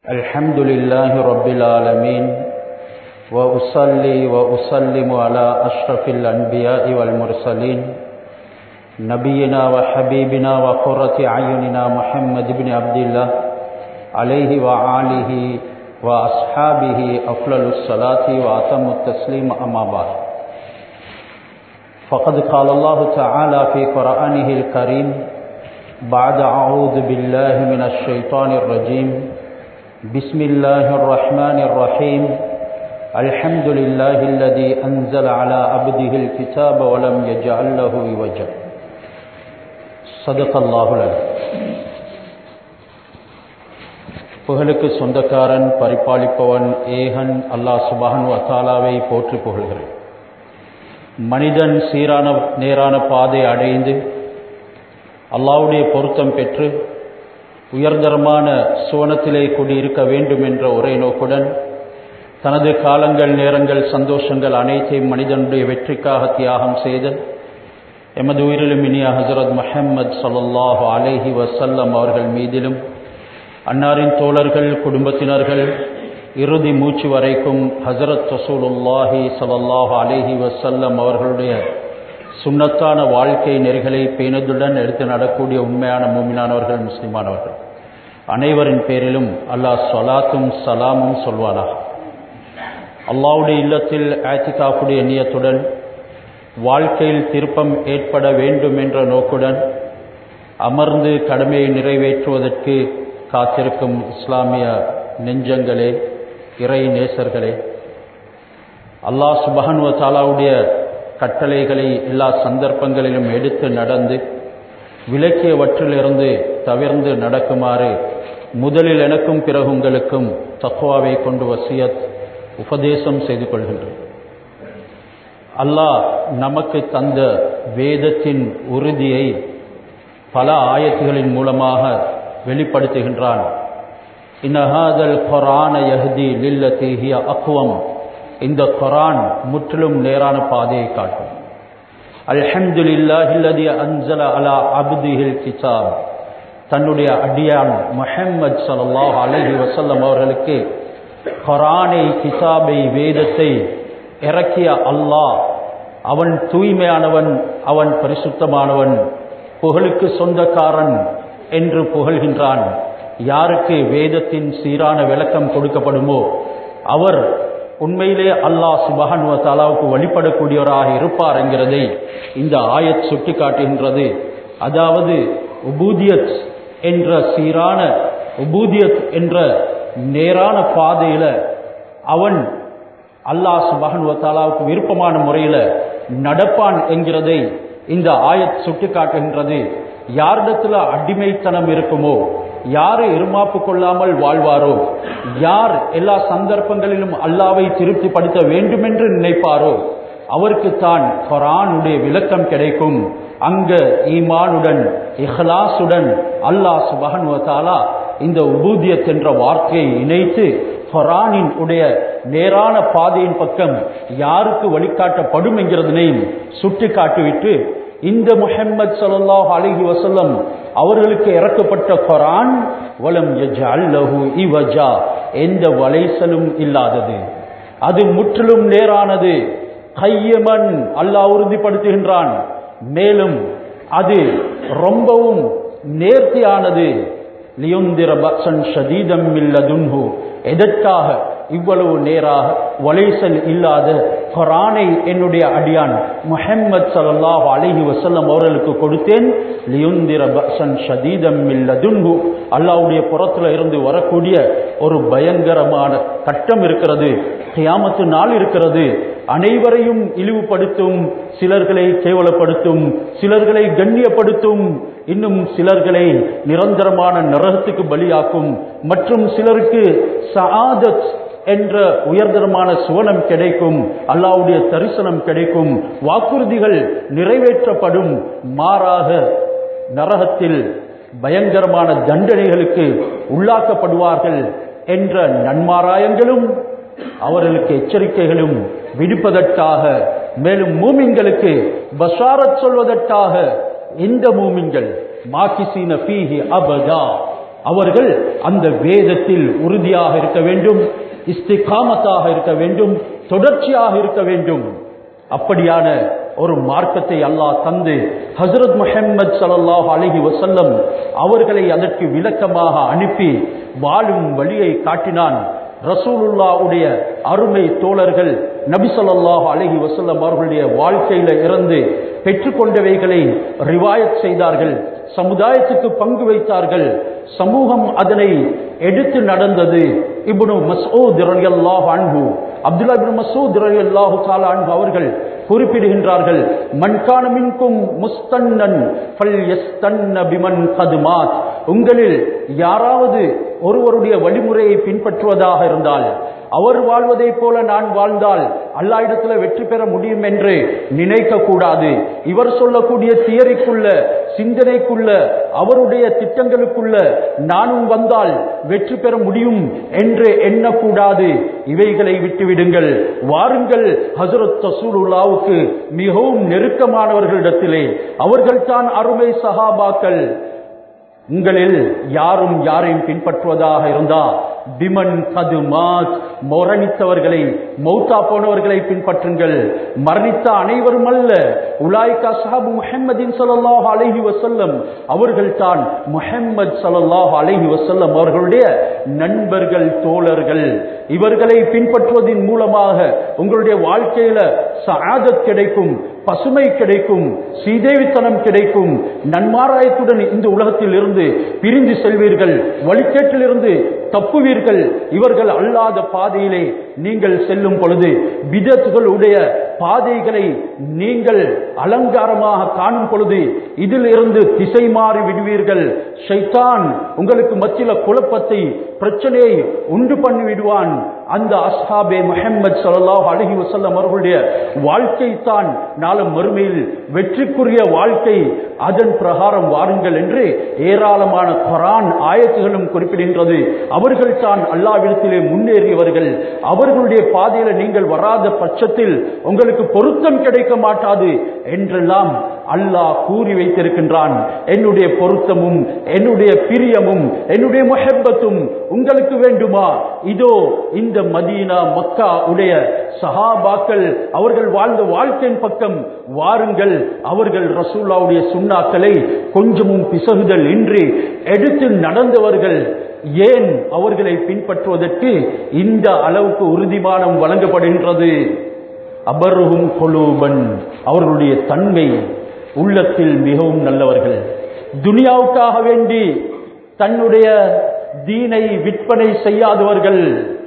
الحمد لله رب العالمين وأصلي وأسلم على أشرف الأنبياء والمرسلين نبينا وحبيبنا وقرة أعيننا محمد بن عبد الله عليه وآله وأصحابه أفضل الصلاة وأتم التسليم أما بعد فقد قال الله تعالى في قرآنه الكريم بعد أعوذ بالله من الشيطان الرجيم بسم الله الرحمن الرحيم الحمد لله الذي أنزل على عبده الكتاب ولم يجعل له عوجا صدق الله العظيم புகழுக்கு சொந்தக்காரன் பரிபாலிப்பவன் ஏகன் அல்லாஹ் சுபஹன் அத்தாலாவை போற்றி புகழ்கிறேன் மனிதன் சீரான நேரான பாதை அடைந்து அல்லாவுடைய பொருத்தம் பெற்று உயர்தரமான சுவனத்திலே குடியிருக்க வேண்டும் என்ற ஒரே நோக்குடன் தனது காலங்கள் நேரங்கள் சந்தோஷங்கள் அனைத்தையும் மனிதனுடைய வெற்றிக்காக தியாகம் செய்து எமது உயிரிலும் இனிய ஹசரத் மஹம்மது சல்லாஹு அலேஹி வசல்லம் அவர்கள் மீதிலும் அன்னாரின் தோழர்கள் குடும்பத்தினர்கள் இறுதி மூச்சு வரைக்கும் ஹசரத் ரசூலுல்லாஹி சல்லாஹு அலேஹி வசல்லம் அவர்களுடைய சுண்ணத்தான வாழ்க்கை நெறிகளை பேணுதுடன் எடுத்து நடக்கூடிய உண்மையான மூமினானவர்கள் முஸ்லிமானவர்கள் அனைவரின் பேரிலும் அல்லாஹ் சொலாத்தும் சலாமும் சொல்வானா அல்லாவுடைய இல்லத்தில் ஆத்திகாப்புடைய நியத்துடன் வாழ்க்கையில் திருப்பம் ஏற்பட வேண்டும் என்ற நோக்குடன் அமர்ந்து கடமையை நிறைவேற்றுவதற்கு காத்திருக்கும் இஸ்லாமிய நெஞ்சங்களே இறை நேசர்களே அல்லாஹ் சுபஹன்வ தாலாவுடைய கட்டளைகளை எல்லா சந்தர்ப்பங்களிலும் எடுத்து நடந்து விலக்கியவற்றிலிருந்து தவிர்ந்து நடக்குமாறு முதலில் எனக்கும் பிறகு உங்களுக்கும் தக்குவாவை கொண்டு வசியத் உபதேசம் செய்து கொள்கின்றேன் அல்லாஹ் நமக்கு தந்த வேதத்தின் உறுதியை பல ஆயத்துகளின் மூலமாக வெளிப்படுத்துகின்றான் இன்னஹாதல் கொரான யஹதி லில்லத்தீஹிய அக்குவம் இந்த கொரான் முற்றிலும் நேரான பாதையை காட்டும் அல்ஹம்துலில்லாஹில்லதி அன்சல அலா அப்திஹில் கிதாப் தன்னுடைய அடியான் முஹம்மது சல்லாஹ் அலஹி வசல்லம் அவர்களுக்கு கொரானை கிதாபை வேதத்தை இறக்கிய அல்லாஹ் அவன் தூய்மையானவன் அவன் பரிசுத்தமானவன் புகழுக்கு சொந்தக்காரன் என்று புகழ்கின்றான் யாருக்கு வேதத்தின் சீரான விளக்கம் கொடுக்கப்படுமோ அவர் உண்மையிலே அல்லாஹ் சுபஹானுவ தாலாவுக்கு வழிபடக்கூடியவராக இருப்பார் என்கிறதை இந்த ஆயத் சுட்டி காட்டுகின்றது அதாவது உபூதியத் என்ற சீரான உபூதியத் என்ற நேரான பாதையில அவன் அல்லாஹ் சுபஹானுவ தாலாவுக்கு விருப்பமான முறையில் நடப்பான் என்கிறதை இந்த ஆயத் சுட்டி காட்டுகின்றது யாரிடத்துல அடிமைத்தனம் இருக்குமோ யாரை இருமாப்பு கொள்ளாமல் வாழ்வாரோ யார் எல்லா சந்தர்ப்பங்களிலும் அல்லாவை திருப்திப்படுத்த வேண்டுமென்று நினைப்பாரோ அவருக்கு தான் கொரானுடைய விளக்கம் கிடைக்கும் அங்க ஈமானுடன் இஹ்லாசுடன் அல்லாஹ் சுபகனுவத்தாலா இந்த உபூதியத் என்ற வார்த்தையை இணைத்து கொரானின் உடைய நேரான பாதையின் பக்கம் யாருக்கு வழிகாட்டப்படும் என்கிறதனையும் சுட்டி காட்டிவிட்டு இந்த முஹம்மது சல்லாஹ் அலிஹி வசல்லம் அவர்களுக்கு இறக்கப்பட்ட கொரான் வலம் அல்லஹு இவஜா எந்த வலைசலும் இல்லாதது அது முற்றிலும் நேரானது கையமன் அல்லாஹ் உறுதிப்படுத்துகின்றான் மேலும் அது ரொம்பவும் நேர்த்தியானது லியுந்திர பக்சன் ஷதீதம் இல்லதுன்ஹு எதற்காக இவ்வளவு நேராக வலைசல் இல்லாத கொரானை என்னுடைய அடியான் முஹம்மது சல்லாஹ் அலிஹி வசல்லம் அவர்களுக்கு கொடுத்தேன் லியுந்திர பக்சன் ஷதீதம் இல்லதுன்ஹு அல்லாவுடைய புறத்தில் இருந்து வரக்கூடிய ஒரு பயங்கரமான கட்டம் இருக்கிறது கியாமத்து நாள் இருக்கிறது அனைவரையும் இழிவுபடுத்தும் சிலர்களை கேவலப்படுத்தும் சிலர்களை கண்ணியப்படுத்தும் இன்னும் சிலர்களை நிரந்தரமான நரகத்துக்கு பலியாக்கும் மற்றும் சிலருக்கு சஆதத் என்ற உயர்தரமான சுவனம் கிடைக்கும் அல்லாவுடைய தரிசனம் கிடைக்கும் வாக்குறுதிகள் நிறைவேற்றப்படும் மாறாக நரகத்தில் பயங்கரமான தண்டனைகளுக்கு உள்ளாக்கப்படுவார்கள் என்ற நன்மாராயங்களும் அவர்களுக்கு எச்சரிக்கைகளும் விடுப்பதற்காக மேலும் மூமின்களுக்கு பஷாரத் சொல்வதற்காக இந்த மூமின்கள் மாக்கிசீன ஃபீஹி அபதா அவர்கள் அந்த வேதத்தில் உறுதியாக இருக்க வேண்டும் இஸ்திகாமத்தாக இருக்க வேண்டும் தொடர்ச்சியாக இருக்க வேண்டும் அப்படியான ஒரு மார்க்கத்தை அல்லாஹ் தந்து ஹசரத் முஹம்மது ஸல்லல்லாஹு அலைஹி வஸல்லம் அவர்களை அதற்கு விளக்கமாக அனுப்பி வாழும் வழியை காட்டினான் ரசூலுல்லாவுடைய அருமை தோழர்கள் நபி ஸல்லல்லாஹு அலைஹி வஸல்லம் அவர்களுடைய வாழ்க்கையில இருந்து பெற்றுக்கொண்டவைகளை ரிவாயத் செய்தார்கள் சமுதாயத்துக்கு பங்கு வைத்தார்கள் சமூகம் அதனை எடுத்து நடந்தது இப்னு மஸ்ஊத் ரலியல்லாஹு அன்ஹு அப்துல்லா இப்னு மஸ்ஊத் ரலியல்லாஹு தஆலா அன்ஹு அவர்கள் குறிப்பிடுகின்றார்கள் மன்கான மின்கும் முஸ்தன்னன் ஃபல் யஸ்தன்ன பிமன் கதுமாத் உங்களில் யாராவது ஒருவருடைய வழிமுறையை பின்பற்றுவதாக இருந்தால் அவர் வாழ்வதைப் போல நான் வாழ்ந்தால் அல்லா இடத்துல வெற்றி பெற முடியும் என்று நினைக்க கூடாது இவர் சொல்லக்கூடிய தியரிக்குள்ள சிந்தனைக்குள்ள அவருடைய திட்டங்களுக்குள்ள நானும் வந்தால் வெற்றி பெற முடியும் என்று எண்ணக்கூடாது இவைகளை விட்டுவிடுங்கள் வாருங்கள் ஹசரத் ரசூலுல்லாவுக்கு மிகவும் நெருக்கமானவர்களிடத்திலே அவர்கள்தான் அருமை சஹாபாக்கள் உங்களில் யாரும் யாரையும் பின்பற்றுவதாக இருந்தா பிமன் கதுமாத் மரணித்தவர்களை மௌத்தா போனவர்களை பின்பற்றுங்கள் மரணித்த அனைவரும் அல்ல உலாய்கா சாபு முஹம்மதின் ஸல்லல்லாஹு அலைஹி வஸல்லம் அவர்கள் தான் முஹம்மது ஸல்லல்லாஹு அலைஹி வஸல்லம் அவர்களுடைய நண்பர்கள் தோழர்கள் இவர்களை பின்பற்றுவதன் மூலமாக உங்களுடைய வாழ்க்கையில சஆதத் கிடைக்கும் பசுமை கிடைக்கும் சீதேவித்தனம் கிடைக்கும் நன்மாராயத்துடன் இந்த உலகத்தில் இருந்து பிரிந்து செல்வீர்கள் வழிகேட்டிலிருந்து தப்புவீர்கள் இவர்கள் அல்லாத பாதையிலே நீங்கள் செல்லும் பொழுது விதத்துகளுடைய பாதைகளை நீங்கள் அலங்காரமாக காணும் பொழுது இதில் இருந்து திசை மாறி விடுவீர்கள் ஷைத்தான் உங்களுக்கு மத்தியில குழப்பத்தை பிரச்சனையை உண்டு பண்ணி விடுவான் அந்த அஸ்ஹாபே முஹம்மது ஸல்லல்லாஹு அலைஹி வஸல்லம் அவர்களுடைய வாழ்க்கை தான் நாளும் மறுமையில் வெற்றிக்குரிய வாழ்க்கை அதன் பிரகாரம் வாருங்கள் என்று ஏராளமான குரான் ஆயத்துகளும் குறிப்பிடுகின்றது அவர்கள் தான் அல்லாவிடத்திலே முன்னேறியவர்கள் அவர்களுடைய பாதையில நீங்கள் வராத பட்சத்தில் உங்களுக்கு பொருத்தம் கிடைக்க மாட்டாது என்றெல்லாம் அல்லாஹ் கூறி வைத்திருக்கின்றான் என்னுடைய பொருத்தமும் என்னுடைய பிரியமும் என்னுடைய முஹப்பத்தும் உங்களுக்கு வேண்டுமா இதோ இந்த மதீனா மக்கா உடைய சஹாபாக்கள் அவர்கள் வாழ்ந்த வாழ்க்கையின் பக்கம் வாருங்கள் அவர்கள் ரசூல்லாவுடைய சுண்ணாக்களை கொஞ்சமும் பிசகுதல் இன்றி எடுத்து நடந்தவர்கள் ஏன் அவர்களை பின்பற்றுவதற்கு இந்த அளவுக்கு உறுதிமானம் வழங்கப்படுகின்றது அபருகும் கொலூபன் அவர்களுடைய தன்மை உள்ளத்தில் மிகவும் நல்லவர்கள் துனியாவுக்காக வேண்டி தன்னுடைய தீனை விற்பனை செய்யாதவர்கள்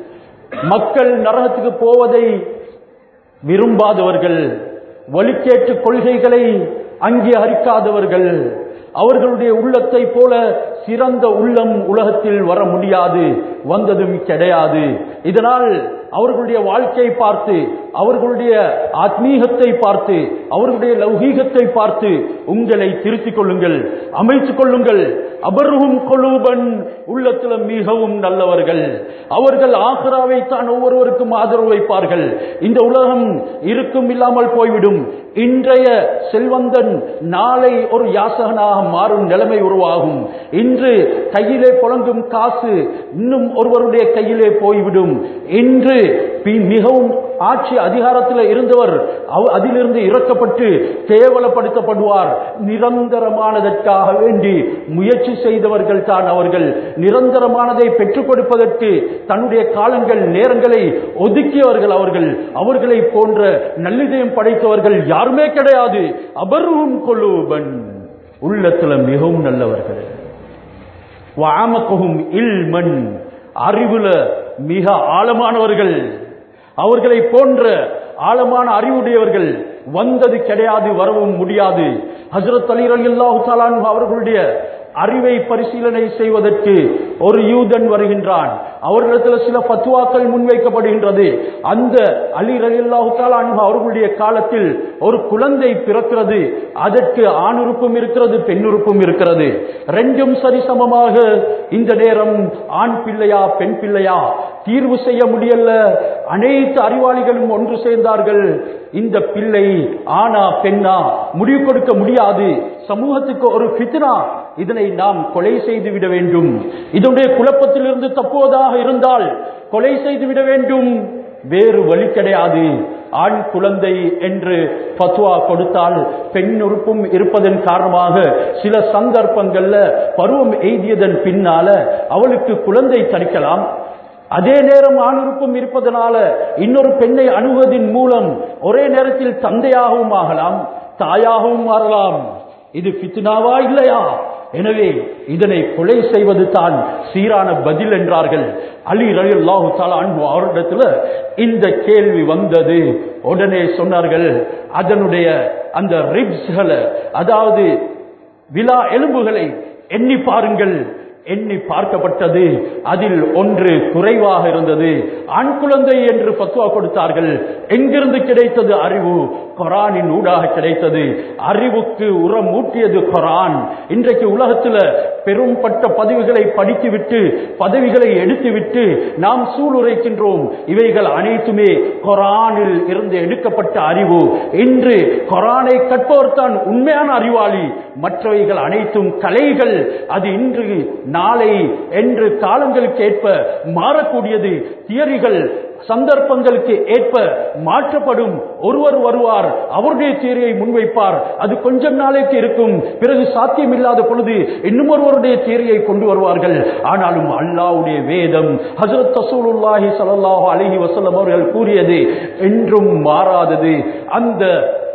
மக்கள் நரகத்துக்கு போவதை விரும்பாதவர்கள் வழிகேட்டு கொள்கைகளை அங்கீகரிக்காதவர்கள் அவர்களுடைய உள்ளத்தை போல சிறந்த உள்ளம் உலகத்தில் வர முடியாது வந்ததும் கிடையாது இதனால் அவர்களுடைய வாழ்க்கையை பார்த்து அவர்களுடைய ஆத்மீகத்தை பார்த்து அவர்களுடைய லௌகீகத்தை பார்த்து உங்களை திருத்திக் கொள்ளுங்கள் அமைத்துக் கொள்ளுங்கள் அபருகும் கொலூபன் உள்ளத்துல மிகவும் நல்லவர்கள் அவர்கள் ஆக்ராவை தான் ஒவ்வொருவருக்கும் ஆதரவு வைப்பார்கள் இந்த உலகம் இருக்கும் இல்லாமல் போய்விடும் இன்றைய செல்வந்தன் நாளை ஒரு யாசகனாக மாறும் நிலைமை உருவாகும் இன்று கையிலே புழங்கும் காசு இன்னும் ஒருவருடைய கையிலே போய்விடும் இன்று பி- மிகவும் ஆட்சி அதிகாரத்தில் இருந்தவர் அவ- அதிலிருந்து இறக்கப்பட்டு கேவலப்படுத்தப்படுவார் நிரந்தரமானதற்காக வேண்டி முயற்சி செய்தவர்கள் தான் அவர்கள் நிரந்தரமானதை பெற்றுக் கொடுப்பதற்கு தன்னுடைய காலங்கள் நேரங்களை ஒதுக்கியவர்கள் அவர்கள் அவர்களை போன்ற நல்லிதயம் படைத்தவர்கள் யாருமே கிடையாது அபர்வும் கொலூபன் உள்ளத்துல மிகவும் நல்லவர்கள் வாமகவும் இல்மன் அறிவுல மிக ஆழமானவர்கள் அவர்களை போன்ற ஆழமான அறிவுடையவர்கள் வந்தது கிடையாது வரவும் முடியாது ஹஜரத் அலி ரலியல்லாஹு தஆலா அன்ஹு அவர்களுடைய அறிவை பரிசீலனை செய்வதற்கு ஒரு யூதன் வருகின்றான் அவர்களிடத்தில் சில பத்துவாக்கள் முன்வைக்கப்படுகின்றது அந்த அலி ரலியல்லாஹு தஆலா அன்ஹு அவர்களுடைய காலத்தில் ஒரு குழந்தை பிறக்கிறது அதற்கு ஆணுறுப்பும் இருக்கிறது பெண்ணுறுப்பும் இருக்கிறது ரெண்டும் சரிசமமாக இந்த நேரம் ஆண் பிள்ளையா பெண் பிள்ளையா தீர்வு செய்ய முடியல அனைத்து அறிவாளிகளும் ஒன்று சேர்ந்தார்கள் இந்த பிள்ளை ஆனா பெண்ணா முடிவு கொடுக்க முடியாது சமூகத்துக்கு ஒரு ஃபித்னா இதனை நாம் கொலை செய்து விட வேண்டும் இதனுடைய குழப்பத்திலிருந்து தப்புவதாக இருந்தால் கொலை செய்து விட வேண்டும் வேறு வழி கிடையாது ஆண் குழந்தை என்று பத்வா கொடுத்தால் பெண் உறுப்பும் இருப்பதன் காரணமாக சில சந்தர்ப்பங்கள்ல பருவம் எய்தியதன் பின்னால அவளுக்கு குழந்தை தரிக்கலாம் அதே நேரம் ஆணுறுப்பும் இருப்பதனால இன்னொரு பெண்ணை அணுகுவதன் மூலம் ஒரே நேரத்தில் தந்தையாகவும் ஆகலாம் தாயாகவும் மாறலாம் இது பித்னாவா இல்லையா எனவே இதனை கொலை செய்வது தான் சீரான பதில் என்றார்கள் அலி ரலி அல்லாஹு அன்பு அவரிடத்துல இந்த கேள்வி வந்தது உடனே சொன்னார்கள் அதனுடைய அந்த ரிப்ஸ்களை அதாவது விழா எலும்புகளை எண்ணி பாருங்கள் எண்ணி பார்க்கப்பட்டது அதில் ஒன்று குறைவாக இருந்தது ஆண் குழந்தை என்று பத்துவா கொடுத்தார்கள் எங்கிருந்து கிடைத்தது அறிவு கொரானின் ஊடாக கிடைத்தது அறிவுக்கு உரம் ஊட்டியது கொரான் இன்றைக்கு உலகத்துல பெரும்பட்ட பதவிகளை படித்துவிட்டு பதவிகளை எடுத்துவிட்டு நாம் சூளுரைக்கின்றோம் இவைகள் அனைத்துமே கொரானில் இருந்து எடுக்கப்பட்ட அறிவு இன்று கொரானை கற்பவர் தான் உண்மையான அறிவாளி மற்றவைகள் அனைத்தும் கலைகள் அது இன்று நாளை என்று காலங்களுக்கு ஏற்ப மாறக்கூடியது தியரிகள் சந்தர்ப்பங்களுக்கு ஏற்ப மாற்றப்படும் ஒருவர் வருவார் அவருடைய தேரியை முன்வைப்பார் அது கொஞ்சம் நாளைக்கு இருக்கும் பிறகு சாத்தியம் இல்லாத பொழுது இன்னும் ஒருவருடைய தேரியை கொண்டு வருவார்கள் ஆனாலும் அல்லாவுடைய வேதம் ஹசரத் தசூலுல்லாஹி ஸல்லல்லாஹு அலைஹி வஸல்லம் அவர்கள் கூறியது என்றும் மாறாதது அந்த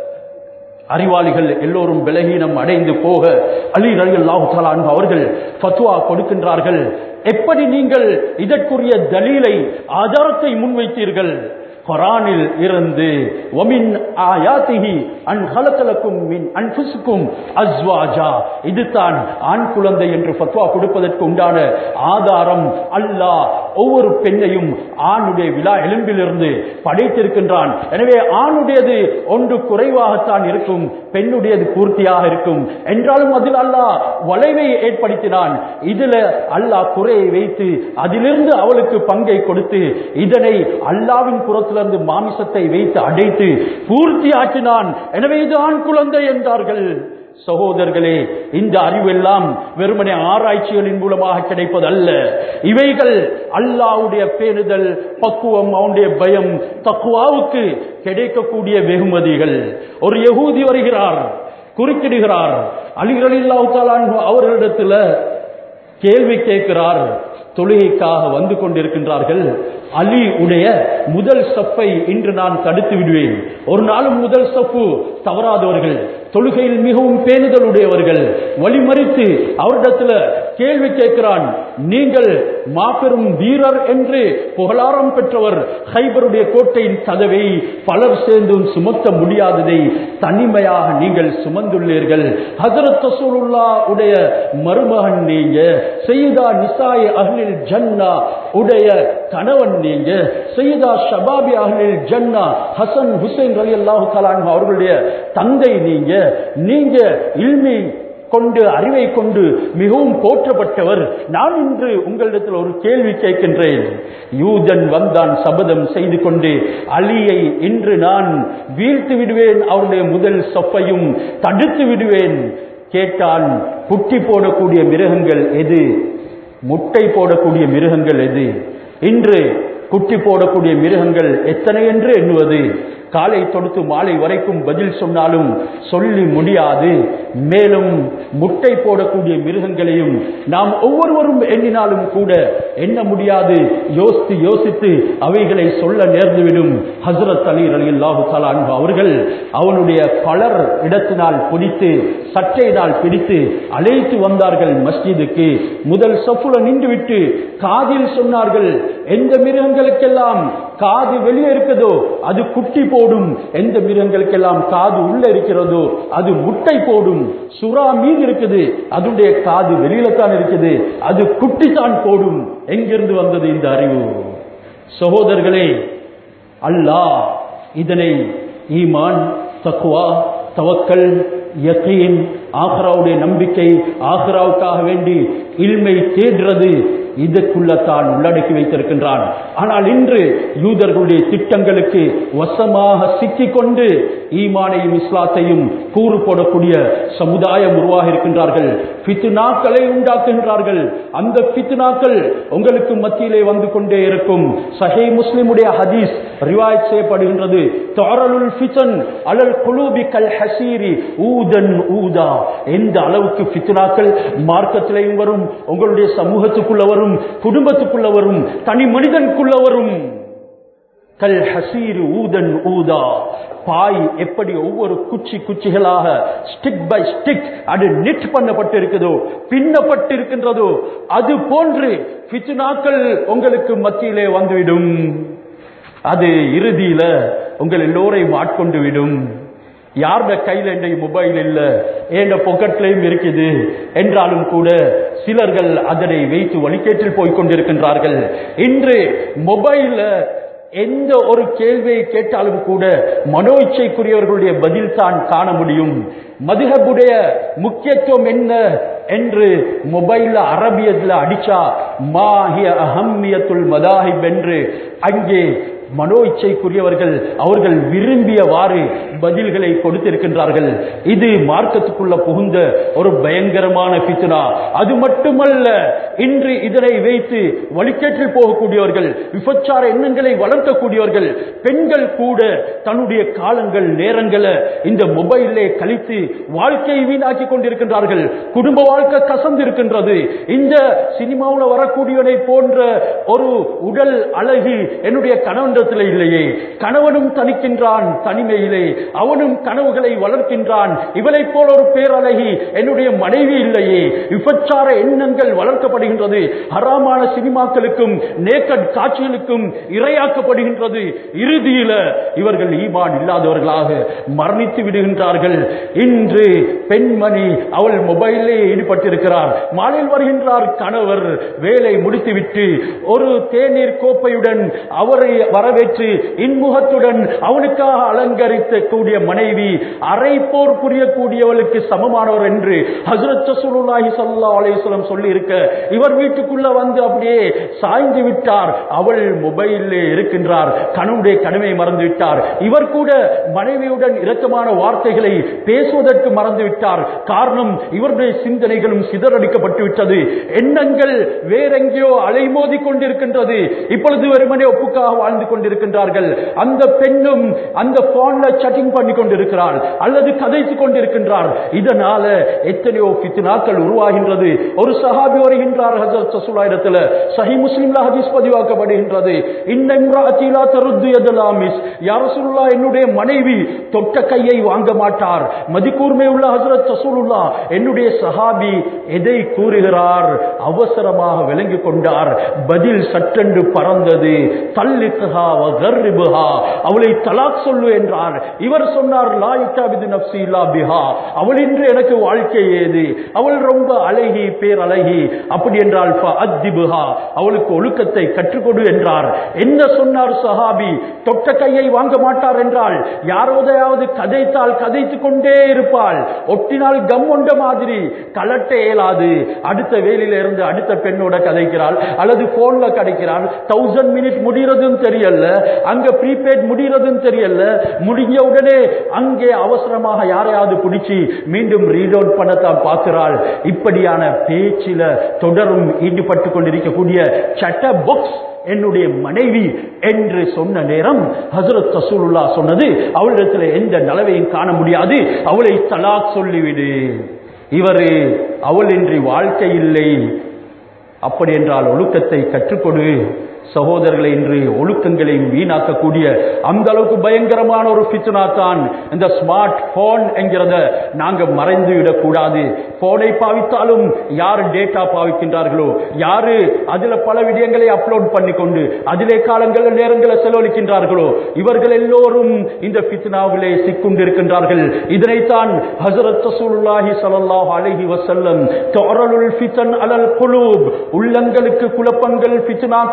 அறிவாளிகள் எல்லோரும் பலகீனம் அடைந்து போக அலி ரலி அல்லாஹு அவர்கள் ஃபத்வா கொடுக்கின்றார்கள் எப்படி நீங்கள் இதற்குரிய தலீலை ஆதாரத்தை முன்வைத்தீர்கள் குரானில் இருந்து ஒமின் ஆயாத்திஹி அன் ஹலக்கலக்கும் மின் அன்புசுக்கும் அஸ்வாஜா இதுதான் ஆண் குழந்தை என்று ஃபத்வா கொடுப்பதற்கு உண்டான ஆதாரம் அல்லாஹ் ஒவ்வொரு பெண்ணையும் ஆணுடைய விழா எலும்பிலிருந்து படைத்திருக்கின்றான் எனவே ஆணுடையது ஒன்று குறைவாகத்தான் இருக்கும் பெண்ணுடையது பூர்த்தியாக இருக்கும் என்றாலும் அதில் அல்லாஹ் வளைவை ஏற்படுத்தினான் இதுல அல்லாஹ் குறையை வைத்து அதிலிருந்து அவளுக்கு பங்கை கொடுத்து இதனை அல்லாவின் புறத்திலிருந்து மாமிசத்தை வைத்து அடைத்து பூர்த்தியாக்கினான் எனவே இது ஆண் குழந்தை என்றார்கள் சகோதரர்களே இந்த அறிவெல்லாம் வெறுமனே ஆராய்ச்சிகளின் மூலமாக கிடைப்பது அல்ல இவைகள் அல்லாவுடைய பேணுதல் பக்குவம் அவனுடைய பயம் தக்குவாவுக்கு கிடைக்கக்கூடிய வெகுமதிகள் ஒரு யகூதி வருகிறார் குறுக்கிடுகிறார் அலிகளில்லாவுத்தாலான் அவர்களிடத்துல கேள்வி கேட்கிறார் தொழுகைக்காக வந்து கொண்டிருக்கின்றார்கள் அலி உடைய முதல் சப்பை இன்று நான் தடுத்து விடுவேன் ஒரு நாளும் முதல் சப்பு தவறாதவர்கள் தொழுகையில் மிகவும் பேணுதல் உடையவர்கள் வழிமறித்து அவரிடத்துல கேள்வி கேட்கிறான் நீங்கள் மாபெரும் வீரர் என்று புகழாரம் பெற்றவர் ஹைபருடைய கோட்டையின் கதவை பலர் சேர்ந்தும் சுமத்த முடியாததை தனிமையாக நீங்கள் சுமந்துள்ளீர்கள் ஹசரத் ரசூலுல்லா உடைய மருமகன் நீங்க செய்தா நிசாய் அஹ்லில் ஜன்னா உடைய கணவன் நீங்க செய்தா ஷபாபி அஹ்லில் ஜன்னா ஹசன் ஹுசைன் ரலி அல்லாஹு அவர்களுடைய தந்தை நீங்க நீங்க இல்மி கொண்டு அறிவை கொண்டு மிகவும் போற்றப்பட்டவர் நான் இன்று உங்களிடத்தில் ஒரு கேள்வி கேட்கின்றேன் யூதன் வந்தான் சபதம் செய்து கொண்டு அலியை இன்று நான் வீழ்த்து விடுவேன் அவருடைய முதல் சொப்பையும் தடுத்து விடுவேன் கேட்டான் குட்டி போடக்கூடிய மிருகங்கள் எது முட்டை போடக்கூடிய மிருகங்கள் எது இன்று குட்டி போடக்கூடிய மிருகங்கள் எத்தனை என்று எண்ணுவது காலை தொடுத்து மாலை வரைக்கும் பதில் சொன்னாலும் சொல்லி முடியாது மேலும் முட்டை போடக்கூடிய மிருகங்களையும் நாம் ஒவ்வொருவரும் எண்ணினாலும் கூட எண்ண முடியாது யோசித்து யோசித்து அவைகளை சொல்ல நேர்ந்துவிடும் ஹசரத் அலி அலி அல்லாஹு அன்பு அவர்கள் அவனுடைய பலர் இடத்தினால் பிடித்து சட்டையினால் பிடித்து அழைத்து வந்தார்கள் மஸ்ஜிதுக்கு முதல் சொப்புல நின்றுவிட்டு காதில் சொன்னார்கள் எந்த மிருகங்களுக்கெல்லாம் காது வெளியே இருக்கிறதோ அது குட்டி போடும் எந்த மிருகங்களுக்கெல்லாம் காது உள்ள இருக்கிறதோ அது முட்டை போடும் சுறா மீன் இருக்குது அதனுடைய காது வெளியில தான் இருக்குது அது குட்டி தான் போடும் எங்கிருந்து வந்தது இந்த அறிவு சகோதரர்களே அல்லாஹ் இதனை ஈமான் தக்குவா தவக்கல் யக்கீன் ஆஹ்ராவுடைய நம்பிக்கை ஆஹ்ராவுக்காக வேண்டி இல்மை தேடுறது இதற்குள்ளத்தான் உள்ளடக்கி வைத்திருக்கின்றான் ஆனால் இன்று யூதர்களுடைய திட்டங்களுக்கு வசமாக சிக்கிக்கொண்டு ஈமானையும் இஸ்லாத்தையும் கூறு போடக்கூடிய சமுதாயம் உருவாக இருக்கின்றார்கள் பித்துனாக்களை உண்டாக்குகின்றார்கள் அந்த பித்துனாக்கள் உங்களுக்கு மத்தியிலே வந்து கொண்டே இருக்கும் சஹே முஸ்லிமுடைய ஹதீஸ் ரிவாயத் செய்யப்படுகின்றது தாரலுல் ஃபித்தன் அலல் குலூபி கல் ஹசீரி ஊதன் ஊதா எந்த அளவுக்கு ஃபித்னாக்கள் மார்க்கத்திலையும் வரும் உங்களுடைய சமூகத்துக்குள்ள வரும் குடும்பத்துக்குள்ள வரும் தனி மனிதனுக்குள்ள வரும் கல் ஹசீர் ஊதன் ஊதா பாய் எப்படி ஒவ்வொரு குச்சி குச்சிகளாக ஸ்டிக் பை ஸ்டிக் அது நிட் பண்ணப்பட்டு இருக்குதோ பின்னப்பட்டு இருக்கின்றதோ அது போன்று பித்துனாக்கள் உங்களுக்கு மத்தியிலே வந்துவிடும் அது இறுதியில உங்கள் எல்லோரையும் ஆட்கொண்டு விடும் யாருட கையில் என்ற மொபைல் இல்ல என்ற பொக்கெட்லையும் இருக்குது என்றாலும் கூட சிலர்கள் அதனை வைத்து வழிகேட்டில் போய் கொண்டிருக்கின்றார்கள் இன்று மொபைல்ல எந்த ஒரு கேள்வியை கேட்டாலும் கூட மனோ இச்சைக்குரியவர்களுடைய பதில் தான் காண முடியும் மதுஹபுடைய முக்கியத்துவம் என்ன என்று மொபைல்ல அரபியத்துல அடிச்சா மாஹிய அஹம்மியத்துல் மதாஹிப் என்று அங்கே மனோ இச்சைக்குரியவர்கள் அவர்கள் விரும்பியவாறு பதில்களை கொடுத்திருக்கின்றார்கள் இது மார்க்கத்துக்குள்ள புகுந்த ஒரு பயங்கரமான பித்னா அது மட்டுமல்ல இன்று இதனை வைத்து வழிகேட்டில் போகக்கூடியவர்கள் விபச்சார எண்ணங்களை வளர்க்கக்கூடியவர்கள் பெண்கள் கூட தன்னுடைய காலங்கள் நேரங்களை இந்த மொபைலே கழித்து வாழ்க்கையை வீணாக்கி கொண்டிருக்கின்றார்கள் குடும்ப வாழ்க்கை கசந்து இருக்கின்றது இந்த சினிமாவில் வரக்கூடியவனை போன்ற ஒரு உடல் அழகு என்னுடைய கணவன் கணவனிடத்தில் இல்லையே கணவனும் தனிக்கின்றான் தனிமையிலே அவனும் கனவுகளை வளர்க்கின்றான் இவளை போல ஒரு பேரழகி என்னுடைய மனைவி இல்லையே விபச்சார எண்ணங்கள் வளர்க்கப்படுகின்றது ஹராமான சினிமாக்களுக்கும் நேக்கட் காட்சிகளுக்கும் இரையாக்கப்படுகின்றது இறுதியில இவர்கள் ஈமான் இல்லாதவர்களாக மரணித்து விடுகின்றார்கள் இன்று பெண்மணி அவள் மொபைலே ஈடுபட்டிருக்கிறார் மாலையில் வருகின்றார் கணவர் வேலை முடித்துவிட்டு ஒரு தேநீர் கோப்பையுடன் அவரை வரவேற்று இன்முகத்துடன் அவனுக்காக அலங்கரித்த கூடிய மனைவி அரை போர் புரியக்கூடியவளுக்கு சமமானவர் என்று ஹசரத் சுல்லாஹி சல்லா அலேஸ்வரம் சொல்லி இருக்க இவர் வீட்டுக்குள்ள வந்து அப்படியே சாய்ந்து விட்டார் அவள் மொபைலில் இருக்கின்றார் கணவனுடைய கடமையை மறந்து விட்டார் இவர் கூட மனைவியுடன் இரக்கமான வார்த்தைகளை பேசுவதற்கு மறந்து விட்டார் காரணம் இவருடைய சிந்தனைகளும் சிதறடிக்கப்பட்டு விட்டது எண்ணங்கள் வேறெங்கேயோ அலைமோதி கொண்டிருக்கின்றது இப்பொழுது வெறுமனே ஒப்புக்காக வாழ்ந்து கொண்டிருக்கின்றார்கள் அந்த பெண்ணும் அந்த போன்ல சட்டிங் பண்ணி கொண்டிருக்கிறாள் அல்லது கதைத்துக் கொண்டிருக்கின்றார் இதனால எத்தனையோ பித்னாக்கள் உருவாகின்றது ஒரு சஹாபி வருகின்றார் ஹஜரத் சசுலாயிரத்தில் சஹி முஸ்லிம்ல ஹதீஸ் பதிவாக்கப்படுகின்றது இந்த இம்ராத்திலா தருத்து எதலாமிஸ் யாரசுல்லா என்னுடைய மனைவி தொட்ட கையை வாங்க மாட்டார் மதிக்கூர்மை உள்ள ஹசரத் சசூலுல்லா என்னுடைய சஹாபி எதை கூறுகிறார் அவசரமாக விளங்கிக் கொண்டார் பதில் சட்டென்று பறந்தது தல்லித்துஹா வகர்ரிபுஹா அவளை தலாக் சொல்லு என்றார் இவர் சொன்னார் லா யுத்தாபிது நப்சி இல்லா பிஹா அவள் இன்று எனக்கு வாழ்க்கை ஏது அவள் ரொம்ப அழகி பேர் அழகி அப்படி என்றால் அத்திபுஹா அவளுக்கு ஒழுக்கத்தை கற்றுக்கொடு என்றார் என்ன சொன்னார் சஹாபி தொட்ட கையை வாங்க மாட்டார் என்றால் யாரோதையாவது கதைத்தால் கதைத்துக் கொண்டே இருப்பாள் ஒட்டினால் கம் ஒண்ட மாதிரி கலட்ட இயலாது அடுத்த வேலையில இருந்து அடுத்த பெண்ணோட கதைக்கிறாள் அல்லது போன்ல கிடைக்கிறாள் தௌசண்ட் மினிட் முடிகிறதும் தெரியல அங்க ப்ரீபெய்ட் முடிகிறதும் தெரியல முடிஞ்ச உடனே அங்கே அவசரமாக யாரையாவது பிடிச்சி மீண்டும் ரீட் அவுட் பண்ணத்தான் பார்க்கிறாள் இப்படியான பேச்சில தொடரும் ஈடுபட்டு கொண்டிருக்கக்கூடிய சட்ட பாக்ஸ் என்னுடைய மனைவி என்று சொன்ன நேரம் ஹசரத் ரசூலுல்லா சொன்னது அவளிடத்தில் எந்த நலவையும் காண முடியாது அவளை தலாக் சொல்லிவிடு இவரு அவள் இன்றி வாழ்க்கை இல்லை அப்படி என்றால் ஒழுக்கத்தை கற்றுக்கொடு சகோதரர்களை இன்று ஒழுக்கங்களையும் வீணாக்கக்கூடிய அந்த அளவுக்கு பயங்கரமான ஒரு பிச்சுனா தான் இந்த ஸ்மார்ட் போன் என்கிறத நாங்க மறைந்து விடக்கூடாது போனை பாவித்தாலும் யார் டேட்டா பாவிக்கின்றார்களோ யாரு அதுல பல விடயங்களை அப்லோட் பண்ணி கொண்டு அதிலே காலங்கள் நேரங்களை செலவழிக்கின்றார்களோ இவர்கள் எல்லோரும் இந்த பித்னாவிலே சிக்குண்டிருக்கின்றார்கள் இதனைத்தான் ஹசரத் ரசூலுல்லாஹி ஸல்லல்லாஹு அலைஹி வஸல்லம் தரலுல் ஃபிதன் அலல் குலூப் உள்ளங்களுக்கு குழப்பங்கள் பித்னாக்கள் வந்து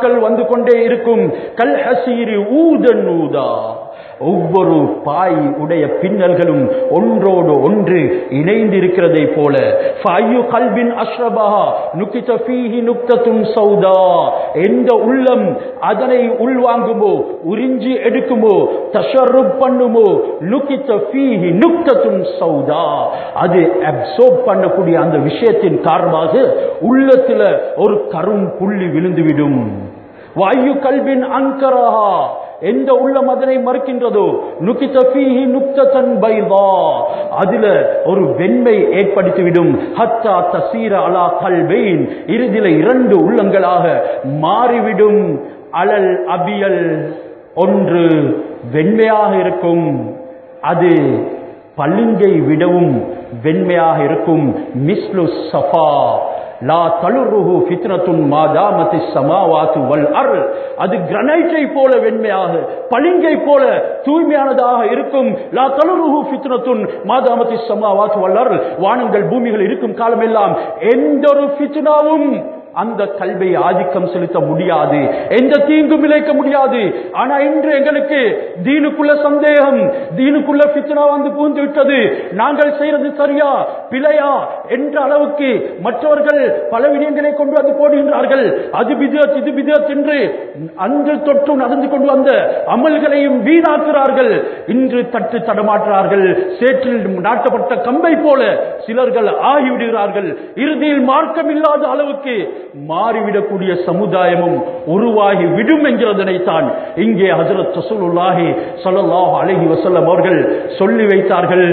வந்து கொண்டே இருக்கும் கல் ஹசீரி ஊதன் ஊதா ஒவ்வொரு பாய் உடைய பின்னல்களும் ஒன்றோடு ஒன்று இணைந்திருக்கிறதை போல ஃபையு கல்பின் அஷ்ரபஹா நுக்கித ஃபீஹி நுக்தத்தும் சௌதா எந்த உள்ளம் அதனை உள்வாங்குமோ உறிஞ்சி எடுக்குமோ தஷர்ருப் பண்ணுமோ நுக்கித்த ஃபீஹி நுக்தத்தும் சௌதா அது அப்சோர்ப் பண்ணக்கூடிய அந்த விஷயத்தின் காரணமாக உள்ளத்துல ஒரு கரும் புள்ளி விழுந்துவிடும் வாயு கல்வின் அங்கரஹா எந்த உள்ளம் அதனை மறுக்கின்றதோ நுக்கித்த ஃபீஹி நுக்தத்தன் பைதா அதுல ஒரு வெண்மை ஏற்படுத்திவிடும் ஹத்தா தசீர அலா கல்பெயின் இறுதியில இரண்டு உள்ளங்களாக மாறிவிடும் அலல் அபியல் ஒன்று வெண்மையாக இருக்கும் அது பளிங்கை விடவும் வெண்மையாக இருக்கும் மிஸ்லு சஃபா லா தலுருஹு ஃபித்னத்துன் மாதாமத்தி சமாவாத்து வல் அர் அது கிரனைட்டை போல வெண்மையாக பளிங்கை போல தூய்மையானதாக இருக்கும் லா தலுருஹு ஃபித்னத்துன் மாதாமத்தி சமாவாத்து வல் அர் வானங்கள் பூமிகள் இருக்கும் காலமெல்லாம் எந்த ஒரு ஃபித்னாவும் அந்த கல்வை ஆதிக்கம் செலுத்த முடியாது எந்த தீங்கும் விளைக்க முடியாது ஆனா இன்று எங்களுக்கு தீனுக்குள்ள சந்தேகம் தீனுக்குள்ள பித்னா வந்து பூந்து விட்டது நாங்கள் செய்யறது சரியா பிழையா என்ற அளவுக்கு மற்றவர்கள் பல விடயங்களை கொண்டு வந்து போடுகின்றார்கள் அது பிதத் இது பிதத் என்று அன்று தொற்று நடந்து கொண்டு வந்த அமல்களையும் வீணாக்குறார்கள் இன்று தட்டு தடமாற்றார்கள் சேற்றில் நாட்டப்பட்ட கம்பை போல சிலர்கள் ஆகிவிடுகிறார்கள் இறுதியில் மார்க்கம் இல்லாத அளவுக்கு மாறிவிடக்கூடிய சமுதாயமும் உருவாகி விடும் என்கிறதனைத்தான் இங்கே ஹசரத் ரசூலுல்லாஹி ஸல்லல்லாஹு அலைஹி வஸல்லம் அவர்கள் சொல்லி வைத்தார்கள்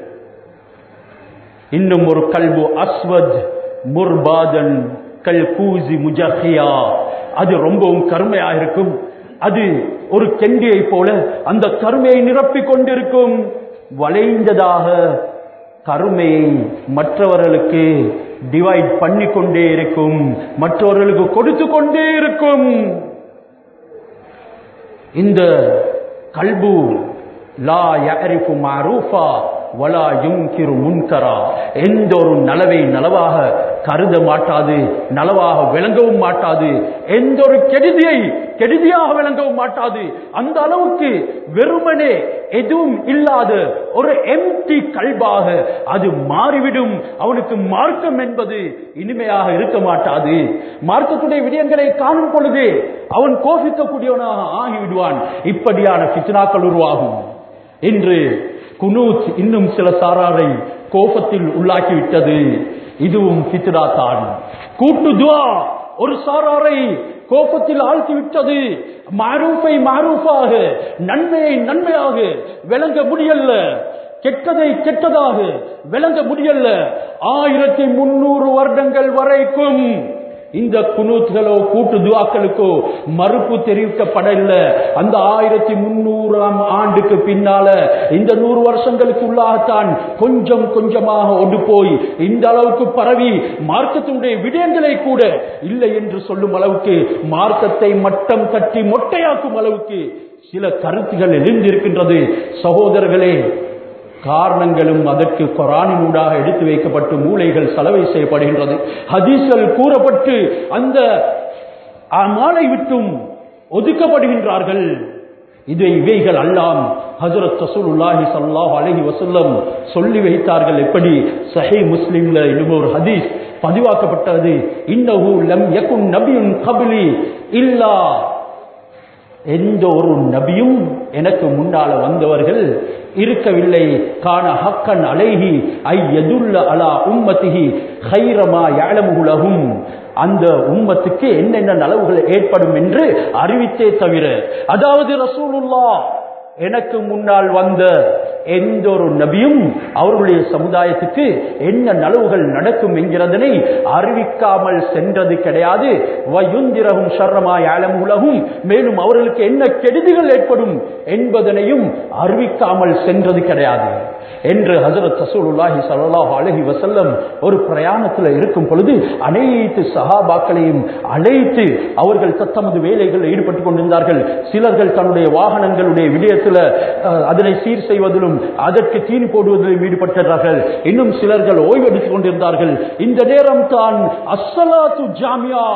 இன்னும் ஒரு கல்பு அஸ்வத் முர்பாதன் கல் கூசி முஜஹியா அது ரொம்பவும் கருமையாக இருக்கும் அது ஒரு கெண்டியை போல அந்த கருமையை நிரப்பிக் கொண்டிருக்கும் வளைந்ததாக கருமையை மற்றவர்களுக்கு டிவைட் பண்ணி கொண்டே இருக்கும் மற்றவர்களுக்கு கொடுத்து கொண்டே இருக்கும் இந்த கல்பு லா யரிஃபு மாரூஃபா வலா யுங்கிரு முன்கரா எந்த ஒரு நலவை நலவாக கருத மாட்டாது நலவாக விளங்கவும் மாட்டாது எந்த ஒரு கெடுதியை கெடுதியாக விளங்கவும் மாட்டாது அந்த அளவுக்கு வெறுமனே எதுவும் இல்லாத ஒரு எம்டி கல்பாக அது மாறிவிடும் அவனுக்கு மார்க்கம் என்பது இனிமையாக இருக்க மாட்டாது மார்க்கத்துடைய விடயங்களை காணும் பொழுது அவன் கோபிக்கக்கூடியவனாக ஆகிவிடுவான் இப்படியான பித்னாக்கள் உருவாகும் இன்று குனூத் இன்னும் சில சாராரை கோபத்தில் உள்ளாக்கிவிட்டது இதுவும் பித்னா தான் கூட்டு துவா ஒரு சாராரை கோபத்தில் ஆழ்த்தி விட்டது மாரூஃபை மாரூஃபாக நன்மையை நன்மையாக விளங்க முடியல கெட்டதை கெட்டதாக விளங்க முடியல ஆயிரத்தி முன்னூறு வருடங்கள் வரைக்கும் இந்த குனூத்களோ கூட்டு துவாக்களுக்கோ மறுப்பு தெரிவிக்கப்படவில்லை அந்த ஆயிரத்தி முன்னூறாம் ஆண்டுக்கு பின்னால இந்த நூறு வருஷங்களுக்கு உள்ளாகத்தான் கொஞ்சம் கொஞ்சமாக ஒன்று போய் இந்த அளவுக்கு பரவி மார்க்கத்தினுடைய விடயங்களை கூட இல்லை என்று சொல்லும் அளவுக்கு மார்க்கத்தை மட்டம் தட்டி மொட்டையாக்கும் அளவுக்கு சில கருத்துகள் எழுந்திருக்கின்றது சகோதரர்களே காரணங்களும் அதற்கு கொரானினூடாக எடுத்து வைக்கப்பட்டு மூளைகள் செலவை செய்யப்படுகின்றது ஹதீஸ்கள் கூறப்பட்டு அந்த மாலை விட்டும் ஒதுக்கப்படுகின்றார்கள் இதை இவைகள் அல்லாம் ஹசரத் ரசூலுல்லாஹி ஸல்லல்லாஹு அலைஹி வஸல்லம் சொல்லி வைத்தார்கள் எப்படி சஹீஹ் முஸ்லிம்ல இன்னும் ஒரு ஹதீஸ் பதிவாக்கப்பட்டது இன்னஹு லம் யகுன் நபியுன் கப்லி இல்லா எந்த ஒரு நபியும் எனக்கு முன்னால வந்தவர்கள் இருக்கவில்லை கான ஹக்கன் அலைஹி ஐ எதுல்ல அலா உம்மத்திஹி ஹைரமா யாழமுகுலகும் அந்த உம்மத்துக்கு என்னென்ன நலவுகள் ஏற்படும் என்று அறிவித்தே தவிர அதாவது ரசூலுல்லா எனக்கு முன்னால் வந்த எந்த ஒரு நபியும் அவர்களுடைய சமுதாயத்துக்கு என்ன நலவுகள் நடக்கும் என்கிறதனை அறிவிக்காமல் சென்றது கிடையாது வயுந்திரகும் ஷர்ரமாய் உலகும் மேலும் அவர்களுக்கு என்ன கெடுதிகள் ஏற்படும் என்பதனையும் அறிவிக்காமல் சென்றது கிடையாது என்று ஹசரத் ரசூலுல்லாஹி ஸல்லல்லாஹு அலைஹி வஸல்லம் ஒரு பிரயாணத்தில் இருக்கும் பொழுது அனைத்து சஹாபாக்களையும் அழைத்து அவர்கள் தத்தமது வேலைகளில் ஈடுபட்டுக் கொண்டிருந்தார்கள் சிலர்கள் தன்னுடைய வாகனங்களுடைய விடயத்தில் அதனை சீர் செய்வதிலும் அதற்கு தீனி போடுவதிலும் ஈடுபட்டார்கள் இன்னும் சிலர்கள் ஓய்வெடுத்துக் கொண்டிருந்தார்கள் இந்த நேரம் தான் அஸ்ஸலாத்து ஜாமியா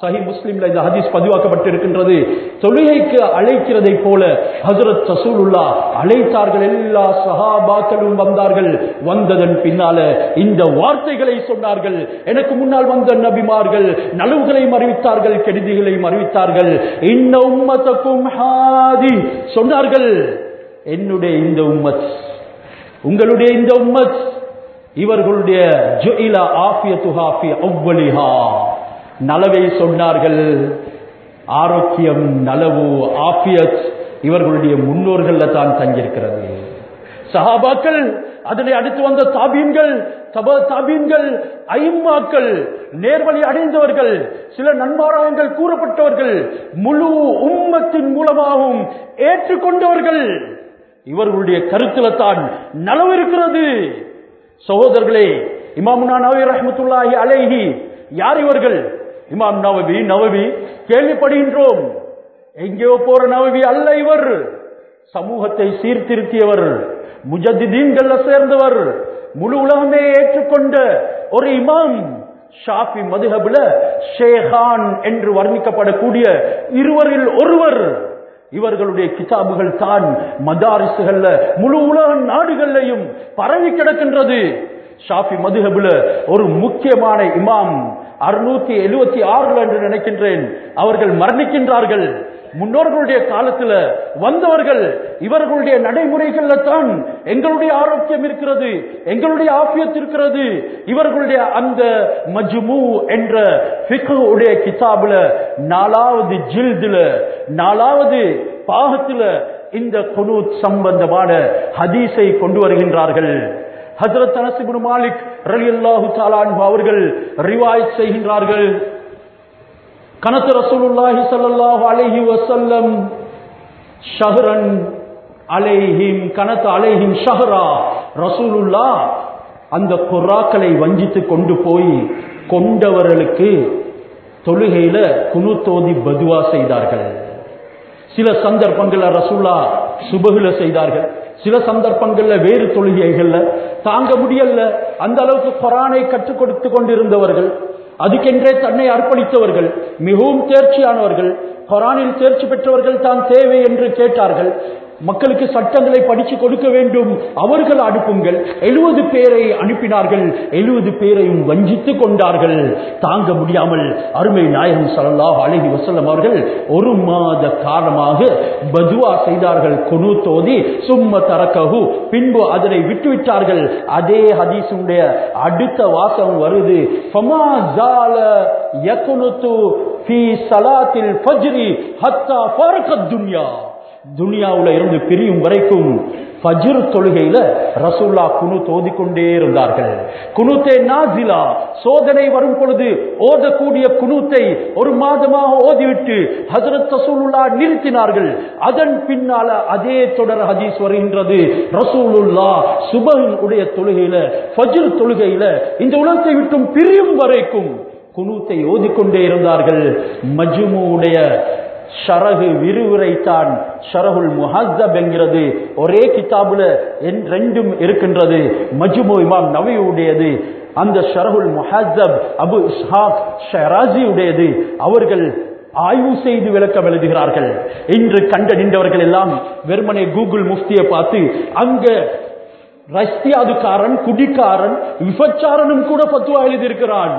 சஹி முஸ்லிம்ல இந்த ஹதீஸ் பதிவாக்கப்பட்டிருக்கின்றது தொழுகைக்கு அழைக்கிறதை போல ஹசரத் ரசூலுல்லா அழைத்தார்கள் எல்லா சஹாபாக்களும் வந்தார்கள் வந்ததன் பின்னால இந்த வார்த்தைகளை சொன்னார்கள் எனக்கு முன்னால் வந்த நபிமார்கள் நலவுகளையும் அறிவித்தார்கள் கெடுதிகளையும் அறிவித்தார்கள் இந்த உம்மத்தக்கும் ஹாதி சொன்னார்கள் என்னுடைய இந்த உம்மத் உங்களுடைய இந்த உம்மத் இவர்களுடைய ஜுஇல ஆஃபியத்துஹா ஃபி அவ்வலிஹா நலவை சொன்னார்கள் ஆரோக்கியம் நலவு ஆஃபியத் இவர்களுடைய முன்னோர்கள்ல தான் தங்கியிருக்கிறது சஹாபாக்கள் அதனை அடுத்து வந்த தாபீன்கள் தப தாபீன்கள் ஐம்மாக்கள் நேர்வழி அடைந்தவர்கள் சில நன்மாராயங்கள் கூறப்பட்டவர்கள் முழு உம்மத்தின் மூலமாகவும் ஏற்றுக்கொண்டவர்கள் இவர்களுடைய கருத்துல தான் நலவு இருக்கிறது சகோதரர்களே இமாமுனா நவி ரஹமத்துல்லாஹி அலைஹி யார் இவர்கள் இமாம் நவவி நவவி கேள்விப்படுகின்றோம் எங்கேயோ போற நவவி அல்ல இவர் சமூகத்தை சீர்திருத்தியவர் முஜத்திதீன்கள் சேர்ந்தவர் முழு உலகமே ஏற்றுக்கொண்ட ஒரு இமாம் ஷாஃபி மதுஹபுல ஷேகான் என்று வர்ணிக்கப்படக்கூடிய இருவரில் ஒருவர் இவர்களுடைய கிதாபுகள் தான் மதாரிசுகள்ல முழு உலக நாடுகள்லையும் பரவி கிடக்கின்றது ஷாஃபி மதுஹபுல ஒரு முக்கியமான இமாம் அறுநூத்தி எழுபத்தி ஆறுல என்று நினைக்கின்றேன் அவர்கள் மரணிக்கின்றார்கள் முன்னோர்களுடைய காலத்துல வந்தவர்கள் இவர்களுடைய நடைமுறைகள்ல தான் எங்களுடைய ஆரோக்கியம் இருக்கிறது எங்களுடைய ஆபியத் இருக்கிறது இவர்களுடைய அந்த மஜ்மு என்ற உடைய கிதாபுல நாலாவது ஜில்துல நாலாவது பாகத்துல இந்த குனூத் சம்பந்தமான ஹதீஸை கொண்டு வருகின்றார்கள் ஹசரத் அனசிபுன் மாலிக் ரலி அல்லாஹு அவர்கள் ரிவாய் செய்கின்றார்கள் கனத்து ரசூலுல்லாஹி ஸல்லல்லாஹு அலைஹி வஸல்லம் ஷஹரன் அலைஹிம் கனத்து அலைஹிம் ஷஹரா ரசூலுல்லா அந்த குர்ராக்களை வஞ்சித்து கொண்டு போய் கொண்டவர்களுக்கு தொழுகையில குனுத்தோதி பதுவா செய்தார்கள் சில சந்தர்ப்பங்கள்ல ரசூல்லா சுபகுல செய்தார்கள் சில சந்தர்ப்பங்கள்ல வேறு தொழுகைகள்ல தாங்க முடியல அந்த அளவுக்கு குரானை கற்றுக் கொடுத்து கொண்டிருந்தவர்கள் அதுக்கென்றே தன்னை அர்ப்பணித்தவர்கள் மிகவும் தேர்ச்சியானவர்கள் குரானில் தேர்ச்சி பெற்றவர்கள் தான் தேவை என்று கேட்டார்கள் மக்களுக்கு சட்டங்களை படிச்சு கொடுக்க வேண்டும் அவர்கள் அனுப்புங்கள் எழுபது பேரை அனுப்பினார்கள் எழுபது பேரையும் வஞ்சித்து கொண்டார்கள் தாங்க முடியாமல் அருமை நாயகம் சல்லாஹ் அழகி வசல்லம் அவர்கள் ஒரு மாத காலமாக பதுவா செய்தார்கள் கொனு தோதி சும்ம தரக்ககு பின்பு அதனை விட்டுவிட்டார்கள் அதே ஹதீசுடைய அடுத்த வாசம் வருது ஃபமா ஜால யகுனுத்து ஃபீ சலாத்தில் ஃபஜ்ரி ஹத்தா ஃபரகத் துன்யா துனியாவுல இருந்து பிரியும் வரைக்கும் ஃபஜ்ர் தொழுகையில ரசூல்லா குனு தோதிக்கொண்டே இருந்தார்கள் குனுத்தே நாசிலா சோதனை வரும் பொழுது ஓதக்கூடிய குனூத்தை ஒரு மாதமாக ஓதிவிட்டு ஹசரத் ரசூலுல்லா நிறுத்தினார்கள் அதன் பின்னால அதே தொடர் ஹதீஸ் வருகின்றது ரசூலுல்லா சுபஹின் உடைய தொழுகையில ஃபஜ்ர் தொழுகையில இந்த உலகத்தை விட்டும் பிரியும் வரைக்கும் குனூத்தை ஓதிக்கொண்டே இருந்தார்கள் மஜ்முடைய ஷரகு விரிவுரைத்தான் ஷரகுல் முஹஸ்ஸப் என்கிறது ஒரே கிதாபுல என் ரெண்டும் இருக்கின்றது மஜ்மு இமாம் நவியுடையது அந்த ஷரகுல் முஹஸ்ஸப் அபு இஸ்ஹாக் ஷராஜி உடையது அவர்கள் ஆய்வு செய்து விளக்கம் எழுதுகிறார்கள் இன்று கண்ட நின்றவர்கள் எல்லாம் வெறுமனே கூகுள் முஃப்தியை பார்த்து அங்க ரஸ்தியாதுக்காரன் குடிக்காரன் விபச்சாரனும் கூட பத்துவா எழுதியிருக்கிறான்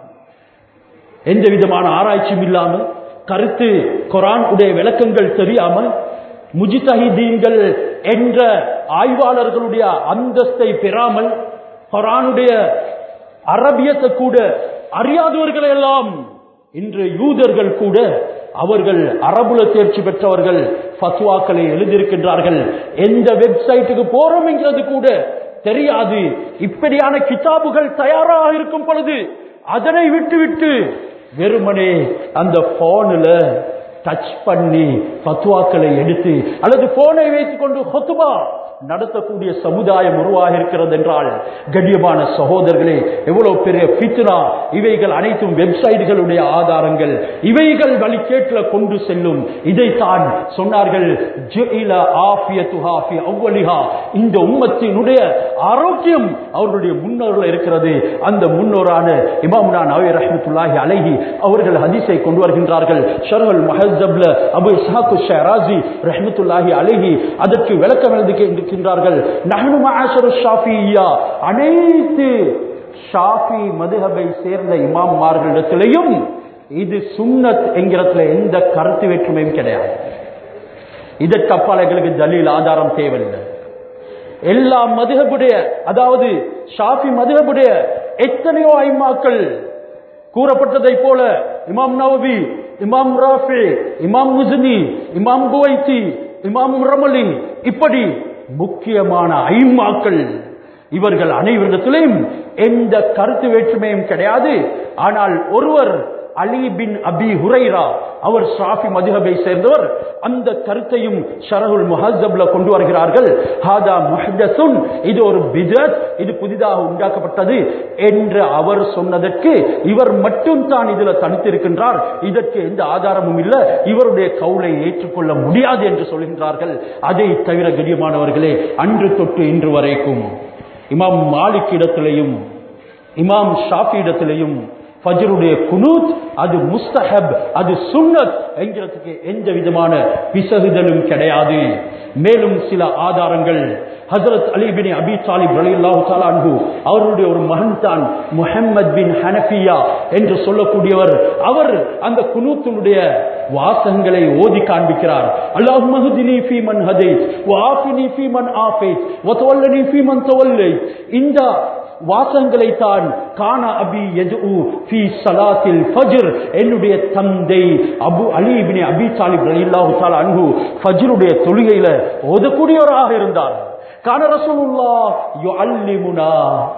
எந்த விதமான ஆராய்ச்சியும் இல்லாமல் கருத்து குரான் உடைய விளக்கங்கள் தெரியாமல் முஜிதஹிதீன்கள் என்ற ஆய்வாளர்களுடைய அந்தஸ்தை பெறாமல் குரானுடைய அரபியத்தை கூட அறியாதவர்கள் எல்லாம் இன்று யூதர்கள் கூட அவர்கள் அரபுல தேர்ச்சி பெற்றவர்கள் ஃபத்வாக்களை எழுதியிருக்கின்றார்கள் எந்த வெப்சைட்டுக்கு போறோம் என்கிறது கூட தெரியாது இப்படியான கிதாபுகள் தயாராக இருக்கும் பொழுது அதனை விட்டுவிட்டு வெறுமனே அந்த போன்ல டச் பண்ணி பத்துவாக்களை எடுத்து அல்லது போனை வைத்துக் கொண்டு ஹொத்துபா நடத்தக்கூடிய சமுதாயம் உருவாக இருக்கிறது என்றால் கண்ணியமான சகோதரர்களே எவ்வளவு பெரிய பித்னா இவைகள் அனைத்தும் வெப்சைட்டுகளுடைய ஆதாரங்கள் இவைகள் வழிகேட்டில கொண்டு செல்லும் இதைத்தான் சொன்னார்கள் ஜுஇல ஆஃபியத்துஹா ஃபி அவ்வலிஹா. இந்த உம்மத்தினுடைய ஆரோக்கியம் அவர்களுடைய முன்னோர்கள் இருக்கிறது அந்த முன்னோரான இமாம்னா நவி ரஹ்மத்துல்லாஹி அலைஹி அவர்கள் ஹதீஸை கொண்டு வருகின்றார்கள் ஷர்ஹல் மஹஜப்ல அபு இஸ்ஹாக்கு ஷராசி ரஹ்மத்துல்லாஹி அலைஹி அதற்கு விளக்கம் எழுதுகின்றார்கள் நஹ்னு மஆஷரு ஷாஃபிய்யா அனைத்து ஷாஃபி மதுஹபை சேர்ந்த இமாம்மார்களிடத்திலேயும் இது சுன்னத் என்கிறதுல எந்த கருத்து வேற்றுமையும் கிடையாது இதற்கு அப்பால் எங்களுக்கு தலீல் ஆதாரம் தேவையில்லை எல்லா மதுகபுடைய அதாவது ஷாஃபி மதுகபுடைய எத்தனையோ ஐமாக்கள் கூறப்பட்டதை போல இமாம் நவவி இமாம் ராஃபி இமாம் முஸ்னி இமாம் குவைத்தி இமாம் ரமலி இப்படி முக்கியமான ஐமாக்கள் இவர்கள் அனைவரிடத்திலும் எந்த கருத்து வேற்றுமையும் கிடையாது ஆனால் ஒருவர் அலி பின் அபி ஹுரைரா அவர் ஷாஃபி மதுஹபை சேர்ந்தவர் அந்த கருத்தையும் ஷரஹுல் முஹஸ்ஸப்ல கொண்டு வருகிறார்கள் ஹாதா முஹ்தஸுன் இது ஒரு பிதத் இது புதிதாக உண்டாக்கப்பட்டது என்று அவர் சொன்னதற்கு இவர் மட்டும் தான் இதுல தனித்திருக்கின்றார் இதற்கு எந்த ஆதாரமும் இல்லை இவருடைய கவுலை ஏற்றுக்கொள்ள முடியாது என்று சொல்கின்றார்கள் அதை தவிர கண்ணியமானவர்களே அன்று தொட்டு இன்று வரைக்கும் இமாம் மாலிக் இடத்திலேயும் இமாம் ஷாஃபி இடத்திலேயும் ஃபஜ்ருடைய குனூத் அது முஸ்தஹப் அது சுன்னத் என்கிறதுக்கு எந்த விதமான பிசகுதலும் கிடையாது மேலும் சில ஆதாரங்கள் ஹசரத் அலி பின் அபி தாலிப் ரலியல்லாஹு தஆலா அன்ஹு அவருடைய ஒரு மகன் தான் முஹம்மத் பின் ஹனஃபியா என்று சொல்லக்கூடியவர் அவர் அந்த குனூத்தினுடைய வாசகங்களை ஓதி காண்பிக்கிறார் அல்லாஹ் மஹதினி ஃபீ மன் ஹதைத் வஆஃபினி ஃபீ மன் ஆஃபைத் வதவல்லனி ஃபீ மன் தவல்லைத் இந்த வாசங்களை தான் கான அபி யஜு ஃபி சலாத்தில் ஃபஜ்ர் என்னுடைய தந்தை அபு அலி இப்னு அபி தாலிப் ரலியல்லாஹு தஆலா அன்ஹு ஃபஜ்ருடைய தொழுகையில ஓதக்கூடியவராக இருந்தார் கான ரசூலுல்லாஹ் யுஅல்லிமுனா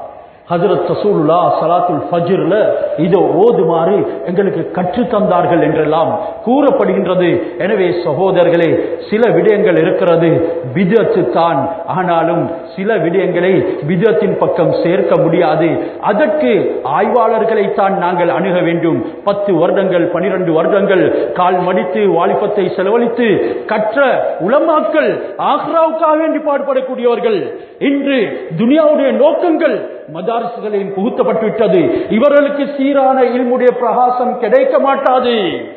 ஹஜரத் ரசூலுல்லா சலாத்துல் ஃபஜ்ர்ல இதை ஓதுமாறு எங்களுக்கு கற்று தந்தார்கள் என்றெல்லாம் கூறப்படுகின்றது எனவே சகோதரர்களே சில விடயங்கள் இருக்கிறது பிதத்து தான் ஆனாலும் சில விடயங்களை பிதத்தின் பக்கம் சேர்க்க முடியாது அதற்கு ஆய்வாளர்களை தான் நாங்கள் அணுக வேண்டும் பத்து வருடங்கள் பனிரெண்டு வருடங்கள் கால் மடித்து வாலிபத்தை செலவழித்து கற்ற உலமாக்கள் ஆக்ராவுக்காக வேண்டி பாடுபடக்கூடியவர்கள் இன்று துனியாவுடைய நோக்கங்கள் மதாரிசுகளையும் புகுத்தப்பட்டு விட்டது இவர்களுக்கு சீரான இல்முடைய பிரகாசம் கிடைக்க மாட்டாது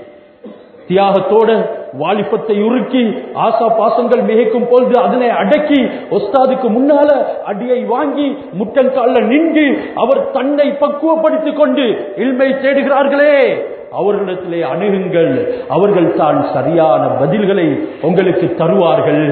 தியாகத்தோடு வாலிபத்தை உருக்கி ஆசா பாசங்கள் மிகைக்கும் பொழுது அதனை அடக்கி ஒஸ்தாதுக்கு முன்னால அடியை வாங்கி முட்டங்கால நின்று அவர் தன்னை பக்குவப்படுத்திக் கொண்டு இல்மை தேடுகிறார்களே அவர்களிடத்திலே அணுகுங்கள் அவர்கள் தான் சரியான பதில்களை உங்களுக்கு தருவார்கள்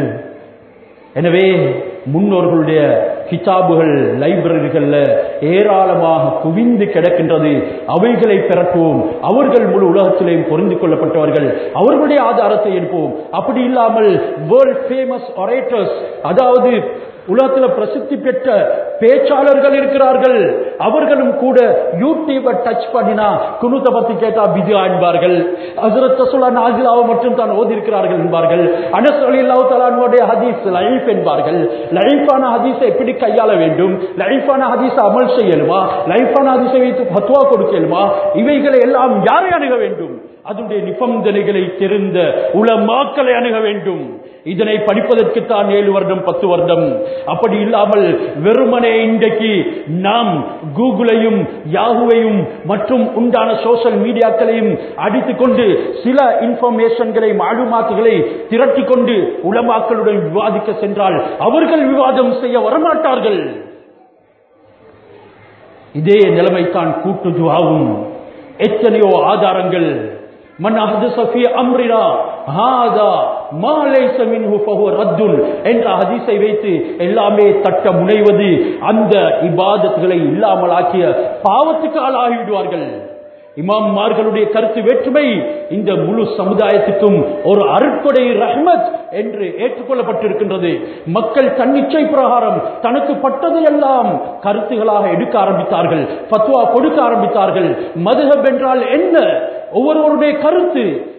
எனவே முன்னோர்களுடைய கிதாபுகள் லைப்ரரிகள்ல ஏராளமாக குவிந்து கிடக்கின்றது அவைகளை பெறட்டுவோம் அவர்கள் முழு உலகத்திலேயும் பொருந்து கொள்ளப்பட்டவர்கள் அவர்களுடைய ஆதாரத்தை எடுப்போம் அப்படி இல்லாமல் வேர்ல்ட் ஃபேமஸ் ஒரேட்டர்ஸ் அதாவது உலகத்தில் பிரசித்தி பெற்ற பேச்சாளர்கள் இருக்கிறார்கள் அவர்களும் கூட யூடியூபை டச் பண்ணினா குனுத்தை பத்தி கேட்டா பிது என்பார்கள் ஹசரத் ரசூலா நாசிலாவை மட்டும் தான் ஓதி இருக்கிறார்கள் என்பார்கள் அனஸ் அலில்லாஹு தலானுடைய ஹதீஸ் லைஃப் என்பார்கள் லைஃபான ஹதீஸை எப்படி கையாள வேண்டும் லைஃபான ஹதீஸை அமல் செய்யலுமா லைஃபான ஹதீஸை வைத்து பத்துவா கொடுக்கலுமா இவைகளை எல்லாம் யாரை அணுக வேண்டும் அதனுடைய நிபந்தனைகளை தெரிந்த உலமாக்களை அணுக வேண்டும் இதனை படிப்பதற்குத்தான் ஏழு வருடம் பத்து வருடம் அப்படி இல்லாமல் வெறுமனே இன்றைக்கு நாம் கூகுளையும் யாகுவையும் மற்றும் உண்டான சோசியல் மீடியாக்களையும் அடித்துக் கொண்டு சில இன்ஃபர்மேஷன்களை மாலுமாத்துகளை திரட்டிக் கொண்டு உலமாக்களுடன் விவாதிக்க சென்றால் அவர்கள் விவாதம் செய்ய வரமாட்டார்கள் இதே நிலைமைத்தான் கூட்டு துவாவும் எத்தனையோ ஆதாரங்கள் மன் அஹ்தஸ ஃபீ அம்ரினா ஹாதா மா லைஸ மின்ஹு ஃபஹுவ ரத்துன் என்ற ஹதீஸை வைத்து எல்லாமே தட்ட முனைவது அந்த இபாதத்துகளை இல்லாமலாக்கிய பாவத்துக்கு ஆளாகிவிடுவார்கள் இமாம்மார்களுடைய கருத்து வேற்றுமை இந்த முழு சமுதாயத்துக்கும் ஒரு அருட்கொடை ரஹ்மத் என்று ஏற்றுக்கொள்ளப்பட்டிருக்கின்றது மக்கள் தன்னிச்சை பிரகாரம் தனக்கு பட்டதையெல்லாம் கருத்துகளாக எடுக்க ஆரம்பித்தார்கள் பத்வா கொடுக்க ஆரம்பித்தார்கள் மதுஹப் என்றால் என்ன ஒவ்வொருவருடைய கருத்து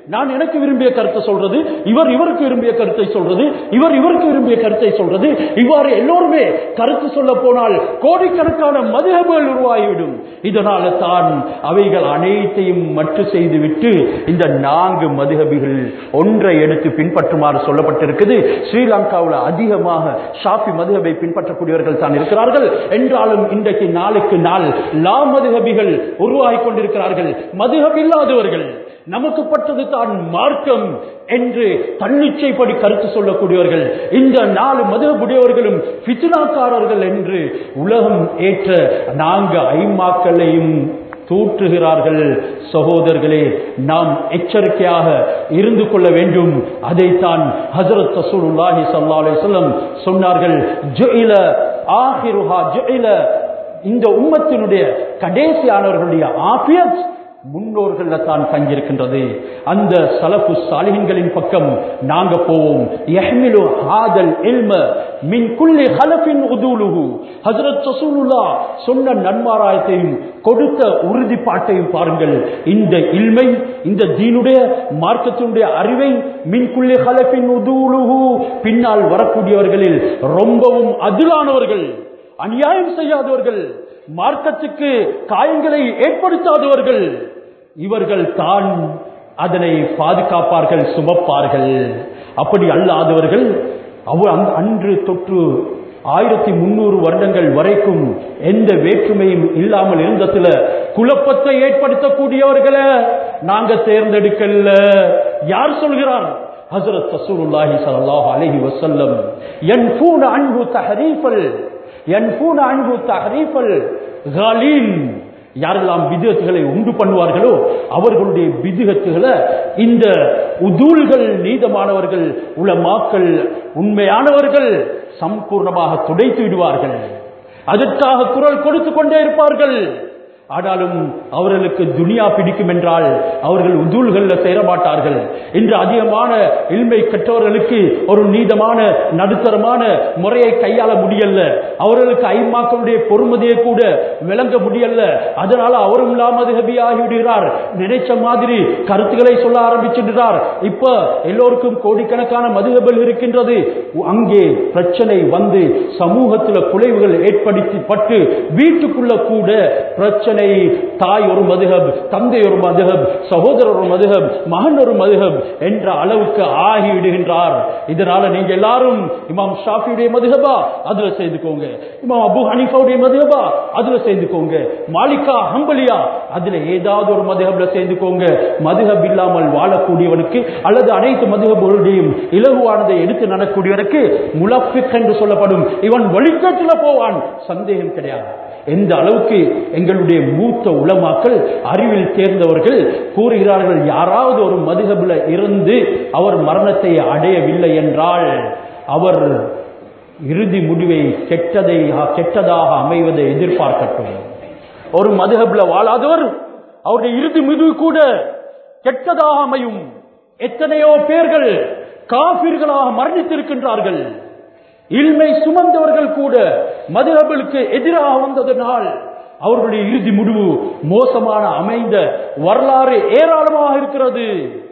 நான் எனக்கு விரும்பிய கருத்தை சொல்றது இவர் இவருக்கு விரும்பிய கருத்தை சொல்றது இவர் இவருக்கு விரும்பிய கருத்தை சொல்றது இவ்வாறு எல்லோருமே கருத்து சொல்ல போனால் கோடிக்கணக்கான மதுகபுகள் உருவாகிவிடும் இதனால தான் அவைகள் அனைத்தையும் மட்டு செய்துவிட்டு இந்த நான்கு மதுகபிகள் ஒன்றை எடுத்து பின்பற்றுமாறு சொல்லப்பட்டிருக்குது ஸ்ரீலங்காவில் அதிகமாக ஷாஃபி மதுகபை பின்பற்றக்கூடியவர்கள் தான் இருக்கிறார்கள் என்றாலும் இன்றைக்கு நாளுக்கு நாள் லா மதுகபிகள் உருவாகி கொண்டிருக்கிறார்கள் மதுகப் இல்லாதவர்கள் நமக்கு பட்டது தான் மார்க்கம் என்று தன்னிச்சைப்படி கருத்து சொல்லக்கூடியவர்கள் இந்த நாலு மதுகபுடையவர்களும் பித்னாக்காரர்கள் என்று உலகம் ஏற்ற நான்கு ஐமாக்களையும் தூற்றுகிறார்கள் சகோதரர்களே நாம் எச்சரிக்கையாக இருந்து கொள்ள வேண்டும் அதைத்தான் ஹசரத் ரசூலுல்லாஹி ஸல்லல்லாஹு அலைஹி வஸல்லம் சொன்னார்கள் ஜுஇல ஆஹிருஹா ஜுஇல இந்த உம்மத்தினுடைய கடைசியானவர்களுடைய ஆஃபியத் முன்னோர்கள தான் தங்கியிருக்கின்றது அந்த சலப்பு சாலிகங்களின் பக்கம் நாங்க போவோம் யஹ்மிலு ஹாதல் இல்ம மின் குல்லி ஹலஃபின் உதூலுஹு ஹஜ்ரத் ரசூலுல்லாஹ் சொன்ன நன்மாராயத்தையும் கொடுத்த உறுதிப்பாட்டையும் பாருங்கள் இந்த இல்மை இந்த தீனுடைய மார்க்கத்தினுடைய அறிவை மின் குல்லி ஹலஃபின் உதூலுஹு பின்னால் வரக்கூடியவர்களில் ரொம்பவும் அதிலானவர்கள் அநியாயம் செய்யாதவர்கள் மார்க்கத்துக்கு காயங்களை ஏற்படுத்தாதவர்கள் இவர்கள் தான் அதனை பாதுகாப்பார்கள் சுமப்பார்கள் அப்படி அல்லாதவர்கள் அவர் அந்த அன்று தொற்று ஆயிரத்தி முன்னூறு வருடங்கள் வரைக்கும் எந்த வேற்றுமையும் இல்லாமல் இருந்ததுல குழப்பத்தை ஏற்படுத்தக்கூடியவர்களை நாங்க தேர்ந்தெடுக்கல யார் சொல்கிறார் ஹசரத் ரசூலுல்லாஹி ஸல்லல்லாஹு அலைஹி வஸல்லம் யன்ஃபூன அன்ஹு தஹரீஃபல் யன்ஃபூன அன்ஹு தஹரீஃபல் காலீன் யாரெல்லாம் விதத்துகளை உண்டு பண்ணுவார்களோ அவர்களுடைய விதுகத்துகளை இந்த உதூல்கள் நீதமானவர்கள் உலமாக்கள் உண்மையானவர்கள் சம்பூர்ணமாக துடைத்து விடுவார்கள் அதற்காக குரல் கொடுத்து கொண்டே இருப்பார்கள் ஆனாலும் அவர்களுக்கு துனியா பிடிக்கும் என்றால் அவர்கள் உதூல்கள்ல சேர மாட்டார்கள் இன்று அதிகமான இல்மை கற்றவர்களுக்கு ஒரு நீதமான நடுத்தரமான முறையை கையாள முடியல அவர்களுக்கு ஐமாக்களுடைய பொறுமதியை கூட விளங்க முடியல அதனால அவரும் லாமதுகபி ஆகிவிடுகிறார் நினைச்ச மாதிரி கருத்துக்களை சொல்ல ஆரம்பிச்சிடுறார் இப்ப எல்லோருக்கும் கோடிக்கணக்கான மதுகபல் இருக்கின்றது அங்கே பிரச்சனை வந்து சமூகத்தில் குலைவுகள் ஏற்படுத்தப்பட்டு வீட்டுக்குள்ள கூட பிரச்சனை தாய் ஒரு மதுகப் தந்தை ஒரு மதுகப் சகோதரர் ஒரு மதுகப் மகன் ஒரு மதுகப் என்ற அளவுக்கு ஆகிவிடுகின்றார் இதனால நீங்க எல்லாரும் இமாம் ஷாஃபியுடைய மதுகபா அதுல சேர்ந்துக்கோங்க இமாம் அபு ஹனீஃபாவுடைய மதுகபா அதுல சேர்ந்துக்கோங்க மாலிகா ஹம்பலியா அதுல ஏதாவது ஒரு மதுகப்ல சேர்ந்துக்கோங்க மதுகப் இல்லாமல் வாழக்கூடியவனுக்கு அல்லது அனைத்து மதுகபுகளுடையும் இலகுவானதை எடுத்து நடக்கூடியவனுக்கு முலப்பிக் என்று சொல்லப்படும் இவன் வழிகட்டில் போவான் சந்தேகம் கிடையாது எந்த அளவுக்கு எங்களுடைய மூத்த உலமாக்கள் அறிவில் தேர்ந்தவர்கள் கூறுகிறார்கள் யாராவது ஒரு மதுகபில இருந்து அவர் மரணத்தை அடையவில்லை என்றால் அவர் இறுதி முடிவை கெட்டதை கெட்டதாக அமைவதை எதிர்பார்க்கட்டும் ஒரு மதுகபில வாழாதவர் அவருடைய இறுதி முடிவு கூட கெட்டதாக அமையும் எத்தனையோ பேர்கள் காபிர்களாக மரணித்திருக்கின்றார்கள் இல்மை சுமந்தவர்கள் கூட மதுஹபலுக்கு எதிராக வந்ததனால் அவர்களுடைய இறுதி முடிவு மோசமான அமைந்த வரலாறு ஏராளமாக இருக்கிறது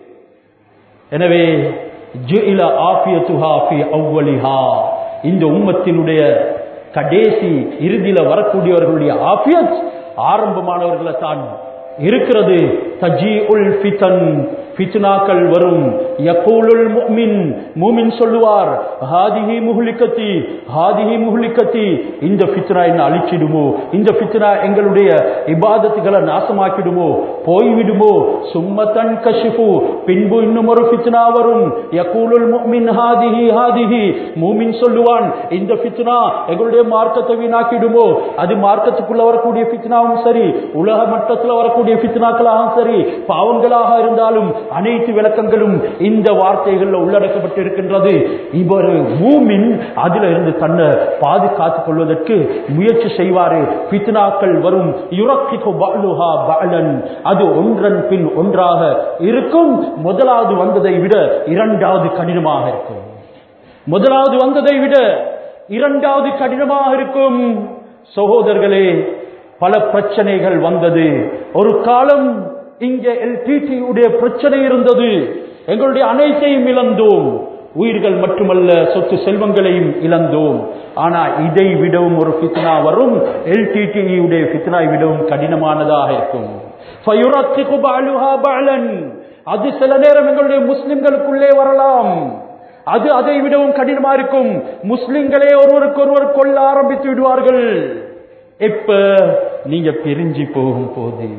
எனவே ஜுஇல ஆஃபியத்துஹா ஃபி அவ்வலிஹா இந்த உம்மத்தினுடைய கடைசி இறுதியில வரக்கூடியவர்களுடைய ஆஃபியத் ஆரம்பமானவர்களை தான் இருக்கிறது தஜி உல் ஃபிதன் ஃபித்னாக்கள் வரும் யகூலுல் முஃமின் மூமின் சொல்லுவார் ஹாதிஹி முஹ்லிகத்தி ஹாதிஹி முஹ்லிகத்தி இந்த ஃபித்னா என்ன அழிச்சிடுமோ இந்த ஃபித்னா எங்களுடைய இபாதத்துகளை நாசமாக்கிடுமோ போய்விடுமோ சும்மத்தன் கஷிஃபு பின்பு இன்னும் ஒரு ஃபித்னா வரும் யகூலுல் முஃமின் ஹாதிஹி ஹாதிஹி மூமின் சொல்லுவான் இந்த ஃபித்னா எங்களுடைய மார்க்கத்தை வீணாக்கிடுமோ அது மார்க்கத்துக்குள்ள வரக்கூடிய ஃபித்னாவும் சரி உலக மட்டத்தில் வரக்கூடிய ஃபித்னாக்களாகவும் சரி பாவங்களாக இருந்தாலும் அனைத்து விளக்கங்களும் இந்த வார்த்தைகள்ல உள்ளடக்கப்பட்டு இருக்கின்றது இவர் மூமின் அதுல இருந்து தன்னை பாதுகாத்துக் கொள்வதற்கு முயற்சி செய்வாரு பித்னாக்கள் வரும் யுரக்கிகு பஅலுஹா பஅலன் அது ஒன்றன் பின் ஒன்றாக இருக்கும் முதலாவது வந்ததை விட இரண்டாவது கடினமாக இருக்கும் முதலாவது வந்ததை விட இரண்டாவது கடினமாக இருக்கும் சகோதரர்களே பல பிரச்சனைகள் வந்தது ஒரு காலம் இங்கே எல்டிடி உடைய பிரச்சனை இருந்தது எங்களுடைய அனைத்தையும் இழந்தோம் உயிர்கள் மட்டுமல்ல சொத்து செல்வங்களையும் இழந்தோம் ஆனா இதை விடவும் ஒரு ஃபித்னா வரும் எல்டிடி உடைய ஃபித்னா விடவும் கடினமானதாக இருக்கும் فَيُرَقِّقُ بَعْلُهَا بَعْلًا. அது சில நேரம் எங்களுடைய முஸ்லிம்களுக்குள்ளே வரலாம் அது அதை விடவும் கடினமா இருக்கும் முஸ்லிம்களே ஒருவருக்கு ஒருவர் கொல்ல ஆரம்பித்து விடுவார்கள் எப்ப நீங்க பிரிஞ்சு போகும் போது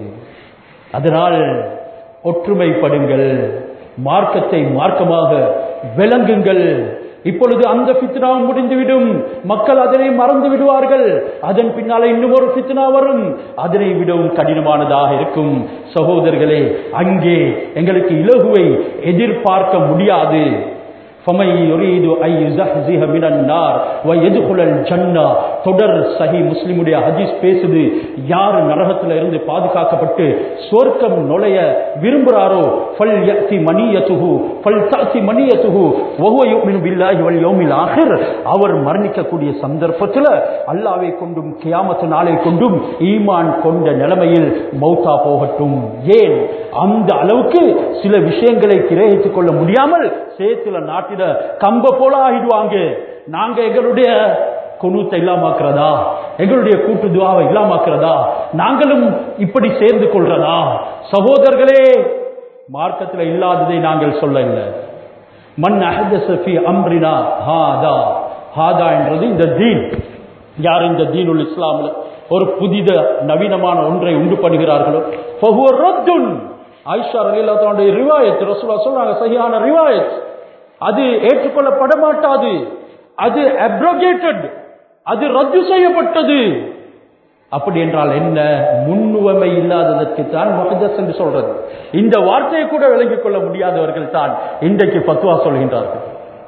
அதனால் ஒற்றுமைப்படுங்கள் மார்க்கத்தை மார்க்கமாக விளங்குங்கள் இப்பொழுது அந்த ஃபித்னாவும் முடிந்துவிடும் மக்கள் அதனை மறந்து விடுவார்கள் அதன் பின்னால இன்னும் ஒரு ஃபித்னா வரும் அதனை விடவும் கடினமானதாக இருக்கும் சகோதரர்களே அங்கே எங்களுக்கு இலகுவை எதிர்பார்க்க முடியாது فَمَن يُرِيدُ أَن يُزَحْزِحَ مِنَ النَّارِ وَيَدْخُلَ الْجَنَّةَ தொடர் சஹி முஸ்லிமுடைய ஹதீஸ் பேசுது யார் நரகத்துல இருந்து பாதுகாக்கப்பட்டு சொர்க்கம் நுழைய விரும்புறாரோ ஃபல் யத்தி மணியத்துஹு ஃபல் தஅதி மணியத்துஹு வஹுவ யுமினு பில்லாஹி வல் யௌமில் ஆகிர் அவர் மரணிக்கக்கூடிய சந்தர்ப்பத்துல அல்லாஹ்வை கொண்டும் கியாமத் நாளை கொண்டும் ஈமான் கொண்ட நிலைமையில் மௌத்தா போகட்டும் ஏன் அந்த அளவுக்கு சில விஷயங்களை கிரகித்துக் கொள்ள முடியாமல் சேத்துல நாட்டில கம்ப போல ஆகிடுவாங்க நாங்க எங்களுடைய குனூத்தை இல்லாமாக்குறதா எங்களுடைய கூட்டு துவாவை இல்லாமாக்குறதா நாங்களும் இப்படி சேர்ந்து கொள்றதா சகோதரர்களே மார்க்கத்தில் இல்லாததை நாங்கள் சொல்ல இல்லை மன் அஹதசஃபி அம்ரினா ஹாதா ஹாதா என்றது இந்த தீன் யார் இந்த தீனுல் இஸ்லாமில் ஒரு புதித நவீனமான ஒன்றை உண்டு பண்ணுகிறார்களோ ஃபஹுவ ரத்துன் ஆயிஷா ரலியல்லாஹு ரிவாயத் ரசூலுல்லாஹ் சொல்றாங்க சரியான ரிவாயத் அது ஏற்றுக்கொள்ளப்பட மாட்டாது அது அப்ரோகேட்டட் அது ரத்து செய்யப்பட்டது அப்படி என்றால் என்ன முன்னுவமை இல்லாததற்கு தான் மகஜஸ் என்று சொல்றது இந்த வார்த்தையை கூட விளங்கிக் கொள்ள முடியாதவர்கள் தான் இன்றைக்கு பத்துவா சொல்கின்றார்கள்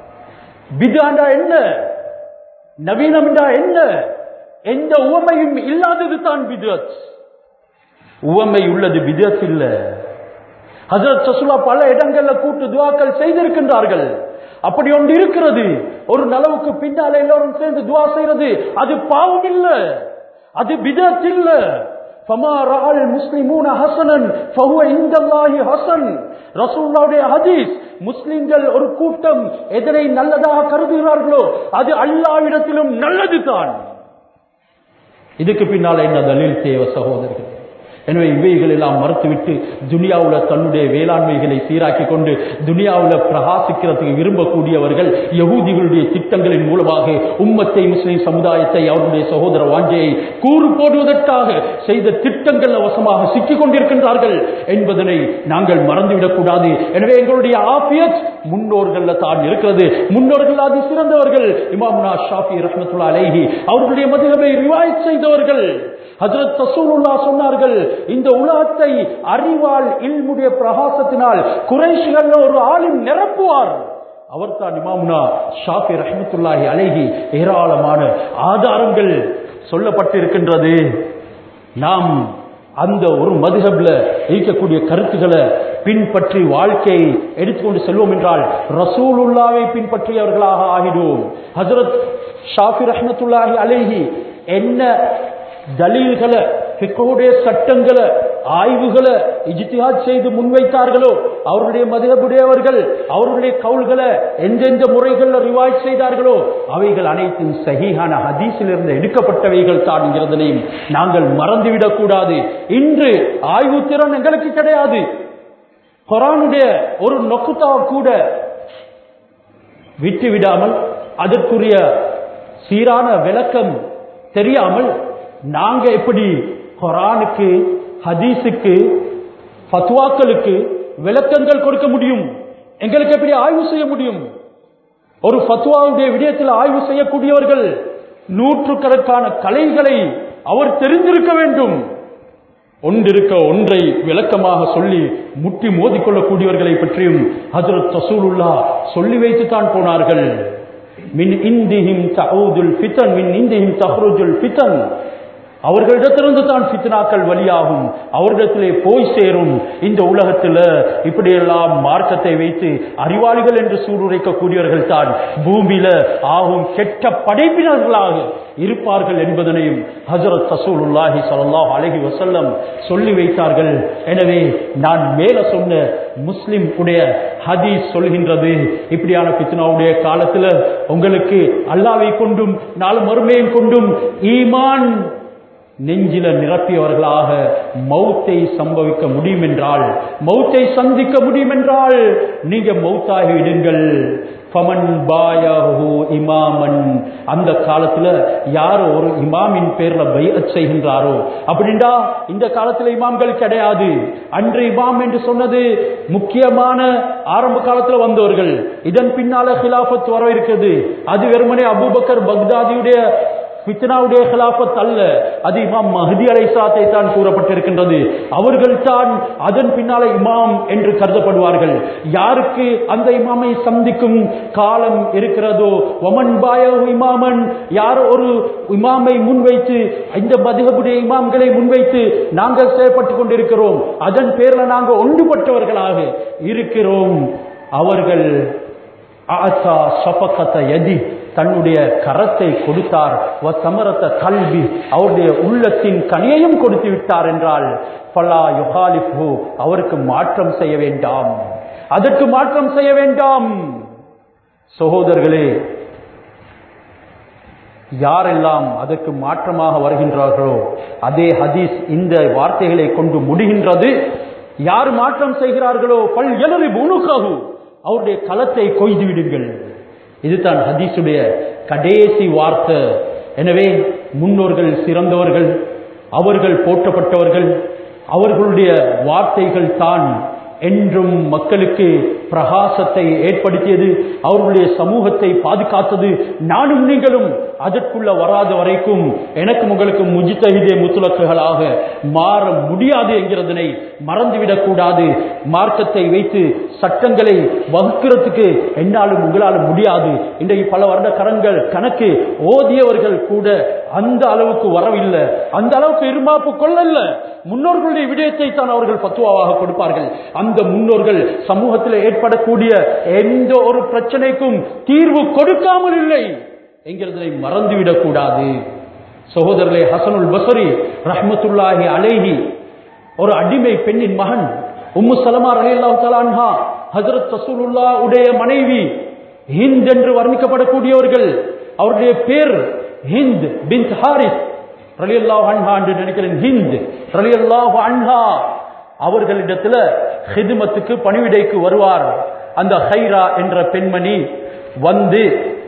பிதாண்டா என்ன நவீனம் என்றா என்ன எந்த உவமையும் இல்லாதது தான் பிதத் உவமை உள்ளது பிதத் இல்ல ஹசரத் சசுலா பல இடங்கள்ல கூட்டு துவாக்கள் செய்திருக்கின்றார்கள் அப்படி ஒன்று இருக்கிறது ஒரு நலவுக்கு பின்னால எல்லோரும் சேர்ந்து துவா செய்யறது அது பாவம் இல்ல அது பிதத் இல்ல ஃபமா ரஅல் முஸ்லிமூன ஹஸனன் ஃபஹுவ இன்தல்லாஹி ஹஸன் ரசூலுல்லாஹ்வுடைய ஹதீஸ் முஸ்லிம்கள் ஒரு கூட்டம் எதனை நல்லதாக கருதுகிறார்களோ அது அல்லாஹ்விடத்திலும் நல்லது தான் இதுக்கு பின்னால என்ன தலில் தேவை சகோதரர்கள் எனவே இவைகள் எல்லாம் மறுத்துவிட்டு துனியாவுல தன்னுடைய வேளாண்மைகளை சீராக்கி கொண்டு துனியாவுல பிரகாசிக்கிறதுக்கு விரும்பக்கூடியவர்கள் யகூதிகளுடைய திட்டங்களின் மூலமாக உம்மத்தை முஸ்லிம் சமுதாயத்தை அவருடைய சகோதர வாஞ்சையை கூறு போடுவதற்காக செய்த திட்டங்கள் வசமாக சிக்கிக் கொண்டிருக்கின்றார்கள் என்பதனை நாங்கள் மறந்துவிடக் கூடாது எனவே எங்களுடைய ஆபியத் முன்னோர்கள்ல தான் இருக்கிறது முன்னோர்கள் அது சிறந்தவர்கள் இமாமுனா ஷாஃபி ரஹ்மத்துல்லா அலைஹி அவர்களுடைய மதுகபை ரிவாயத் செய்தவர்கள் ஹஜரத் ரசூலுல்லா சொன்னார்கள் இந்த உலகத்தை அறிவால் இல்முடைய பிரகாசத்தினால் குறைஷிகள் ஒரு ஆளும் நிரப்புவார் அவர் தான் இமாமுனா ஷாஃபி ரஹமத்துல்லாஹி அலைஹி ஏராளமான ஆதாரங்கள் சொல்லப்பட்டிருக்கின்றது நாம் அந்த ஒரு மதுஹப்ல இருக்கக்கூடிய கருத்துக்களை பின்பற்றி வாழ்க்கையை எடுத்துக்கொண்டு செல்வோம் என்றால் ரசூலுல்லாவை பின்பற்றியவர்களாக ஆகிடுவோம் ஹசரத் ஷாஃபி ரஹமத்துல்லாஹி அலைஹி என்ன தலீல்களை ஃபிக்ஹுடைய சட்டங்களை ஆய்வுகளை இஜ்திஹாத் செய்து முன்வைத்தார்களோ அவருடைய மதுகபுடையவர்கள் அவருடைய கவுல்களை எந்தெந்த முறைகளில் ரிவாய்ட் செய்தார்களோ அவைகள் அனைத்தும் சஹீஹான ஹதீஸிலிருந்து எடுக்கப்பட்டவைகள் தான் என்கிறதனையும் நாங்கள் மறந்துவிடக் கூடாது இன்று ஆய்வு திறன் எங்களுக்கு கிடையாது குரானுடைய ஒரு நொக்குத்தா கூட விட்டு விடாமல் அதற்குரிய சீரான விளக்கம் தெரியாமல் நாங்க எப்படி குரானுக்கு ஹதீஸுக்கு ஃபத்வாக்களுக்கு விளக்கங்கள் கொடுக்க முடியும் எங்களுக்கு எப்படி ஆய்வு செய்ய முடியும் ஒரு ஃபத்வாவுடைய விடயத்தில் ஆய்வு செய்யக்கூடியவர்கள் நூற்றுக்கணக்கான கலைகளை அவர் தெரிந்திருக்க வேண்டும் ஒன்றிருக்க ஒன்றை விளக்கமாக சொல்லி முட்டி மோதிக்கொள்ளக்கூடியவர்களை பற்றியும் ஹசரத் ரசூலுல்லா சொல்லி வைத்துத்தான் போனார்கள் மின் இந்திஹிம் தஹூதுல் ஃபிதன் மின் இந்திஹிம் தஹ்ருஜுல் ஃபிதன் அவர்களிடத்திலிருந்து தான் ஃபித்னாக்கள் வழியாகும் அவர்களிடத்திலே போய் சேரும் இந்த உலகத்தில் இப்படியெல்லாம் மார்க்கத்தை வைத்து அறிவாளிகள் என்று சூடுரைக்கக்கூடியவர்கள் தான் பூமியில ஆகும் கெட்ட படைப்பினர்களாக இருப்பார்கள் என்பதனையும் ஹஜரத் ரசூலுல்லாஹி ஸல்லல்லாஹு அலைஹி வஸல்லம் சொல்லி வைத்தார்கள் எனவே நான் மேல சொன்ன முஸ்லிம் உடைய ஹதீஸ் சொல்கின்றது இப்படியான பித்னாவுடைய காலத்துல உங்களுக்கு அல்லாவை கொண்டும் நாலு மறுமையும் கொண்டும் ஈமான் நெஞ்சில நிரப்பியவர்களாக மௌத்தை சம்பவிக்க முடியும் என்றால் மௌத்தை சந்திக்க முடியும் என்றால் நீங்க மௌத்தாகி விடுங்கள் ஃபமன் பாயஹு இமாமன் அந்த காலத்துல யார் ஒரு இமாமின் பேர்ல பைஅத் செய்கின்றாரோ அப்படின்டா இந்த காலத்துல இமாம்கள் கிடையாது அன்று இமாம் என்று சொன்னது முக்கியமான ஆரம்ப காலத்துல வந்தவர்கள் இதன் பின்னால ஹிலாஃபத் வர இருக்குது அது வெறுமனே அபூபக்கர் பக்தாதியுடைய ஃபித்னாவுடைய ஹிலாஃபத் அல்ல அது இமாம் மஹதி அலைசாத்தை தான் கூறப்பட்டிருக்கின்றது அவர்கள் தான் அதன் பின்னால இமாம் என்று கருதப்படுவார்கள் யாருக்கு அந்த இமாமை சந்திக்கும் காலம் இருக்கிறதோ ஒமன் பாயோ இமாமன் யார் ஒரு இமாமை முன்வைத்து இந்த மதுகபுடைய இமாம்களை முன்வைத்து நாங்கள் செயல்பட்டுக் கொண்டிருக்கிறோம் அதன் பேர்ல நாங்கள் ஒன்றுபட்டவர்களாக இருக்கிறோம் அவர்கள் ஆசா சபக்கத்த எதி தன்னுடைய கரத்தை கொடுத்தார் சமரத்த கல்வி அவருடைய உள்ளத்தின் கனியையும் கொடுத்து விட்டார் என்றால் பலா யுகாலிஃபு அவருக்கு மாற்றம் செய்ய வேண்டாம் அதற்கு மாற்றம் செய்ய வேண்டாம் சகோதரர்களே யாரெல்லாம் அதற்கு மாற்றமாக வருகின்றார்களோ அதே ஹதீஸ் இந்த வார்த்தைகளை கொண்டு முடிகின்றது யார் மாற்றம் செய்கிறார்களோ பல் எழுதி உணுக்காகு அவருடைய களத்தை கொய்து விடுங்கள் இதுதான் ஹதீஸுடைய கடைசி வார்த்தை எனவே முன்னோர்கள் சிறந்தவர்கள் அவர்கள் போற்றப்பட்டவர்கள் அவர்களுடைய வார்த்தைகள் தான் என்றும் மக்களுக்கு பிரகாசத்தை ஏற்படுத்தியது அவர்களுடைய சமூகத்தை பாதுகாத்தது நானும் நீங்களும் அதற்குள்ள வராத வரைக்கும் எனக்கும் உங்களுக்கு முஜித்தகிதே முத்துலக்குகளாக மாற முடியாது என்கிறதனை மறந்துவிடக் கூடாது மார்க்கத்தை வைத்து சட்டங்களை வகுக்கிறதுக்கு என்னாலும் உங்களாலும் முடியாது இன்றைக்கு பல வருட கரங்கள் கணக்கு ஓதியவர்கள் கூட அந்த அளவுக்கு வரவில்லை அந்த அளவுக்கு இருமாப்பு கொள்ளல்ல முன்னோர்களுடைய விடயத்தை தான் அவர்கள் பத்துவாவாக கொடுப்பார்கள் அந்த முன்னோர்கள் சமூகத்தில் ஏற்படக்கூடிய எந்த ஒரு பிரச்சனைக்கும் தீர்வு கொடுக்காமல் இல்லை என்கிறதை மறந்துவிடக் கூடாது சகோதரர்களே ஹசனுல் பசரி ரஹ்மத்துல்லாஹி அலேஹி ஒரு அடிமை பெண்ணின் மகன் உம்மு சலமார் அலி அல்லாஹ் தலான்ஹா ஹசரத் ரசூலுல்லா உடைய மனைவி ஹிந்த் என்று வர்ணிக்கப்படக்கூடியவர்கள் அவருடைய பேர் ஹிந்த் பின் ஹாரிஸ் ரலியல்லாஹு அன்ஹா என்று நினைக்கிறேன் ஹிந்த் ரலியல்லாஹு அன்ஹா அவர்களிடத்துல ஹிதுமத்துக்கு பணிவிடைக்கு வருவார் அந்த ஹைரா என்ற பெண்மணி வந்து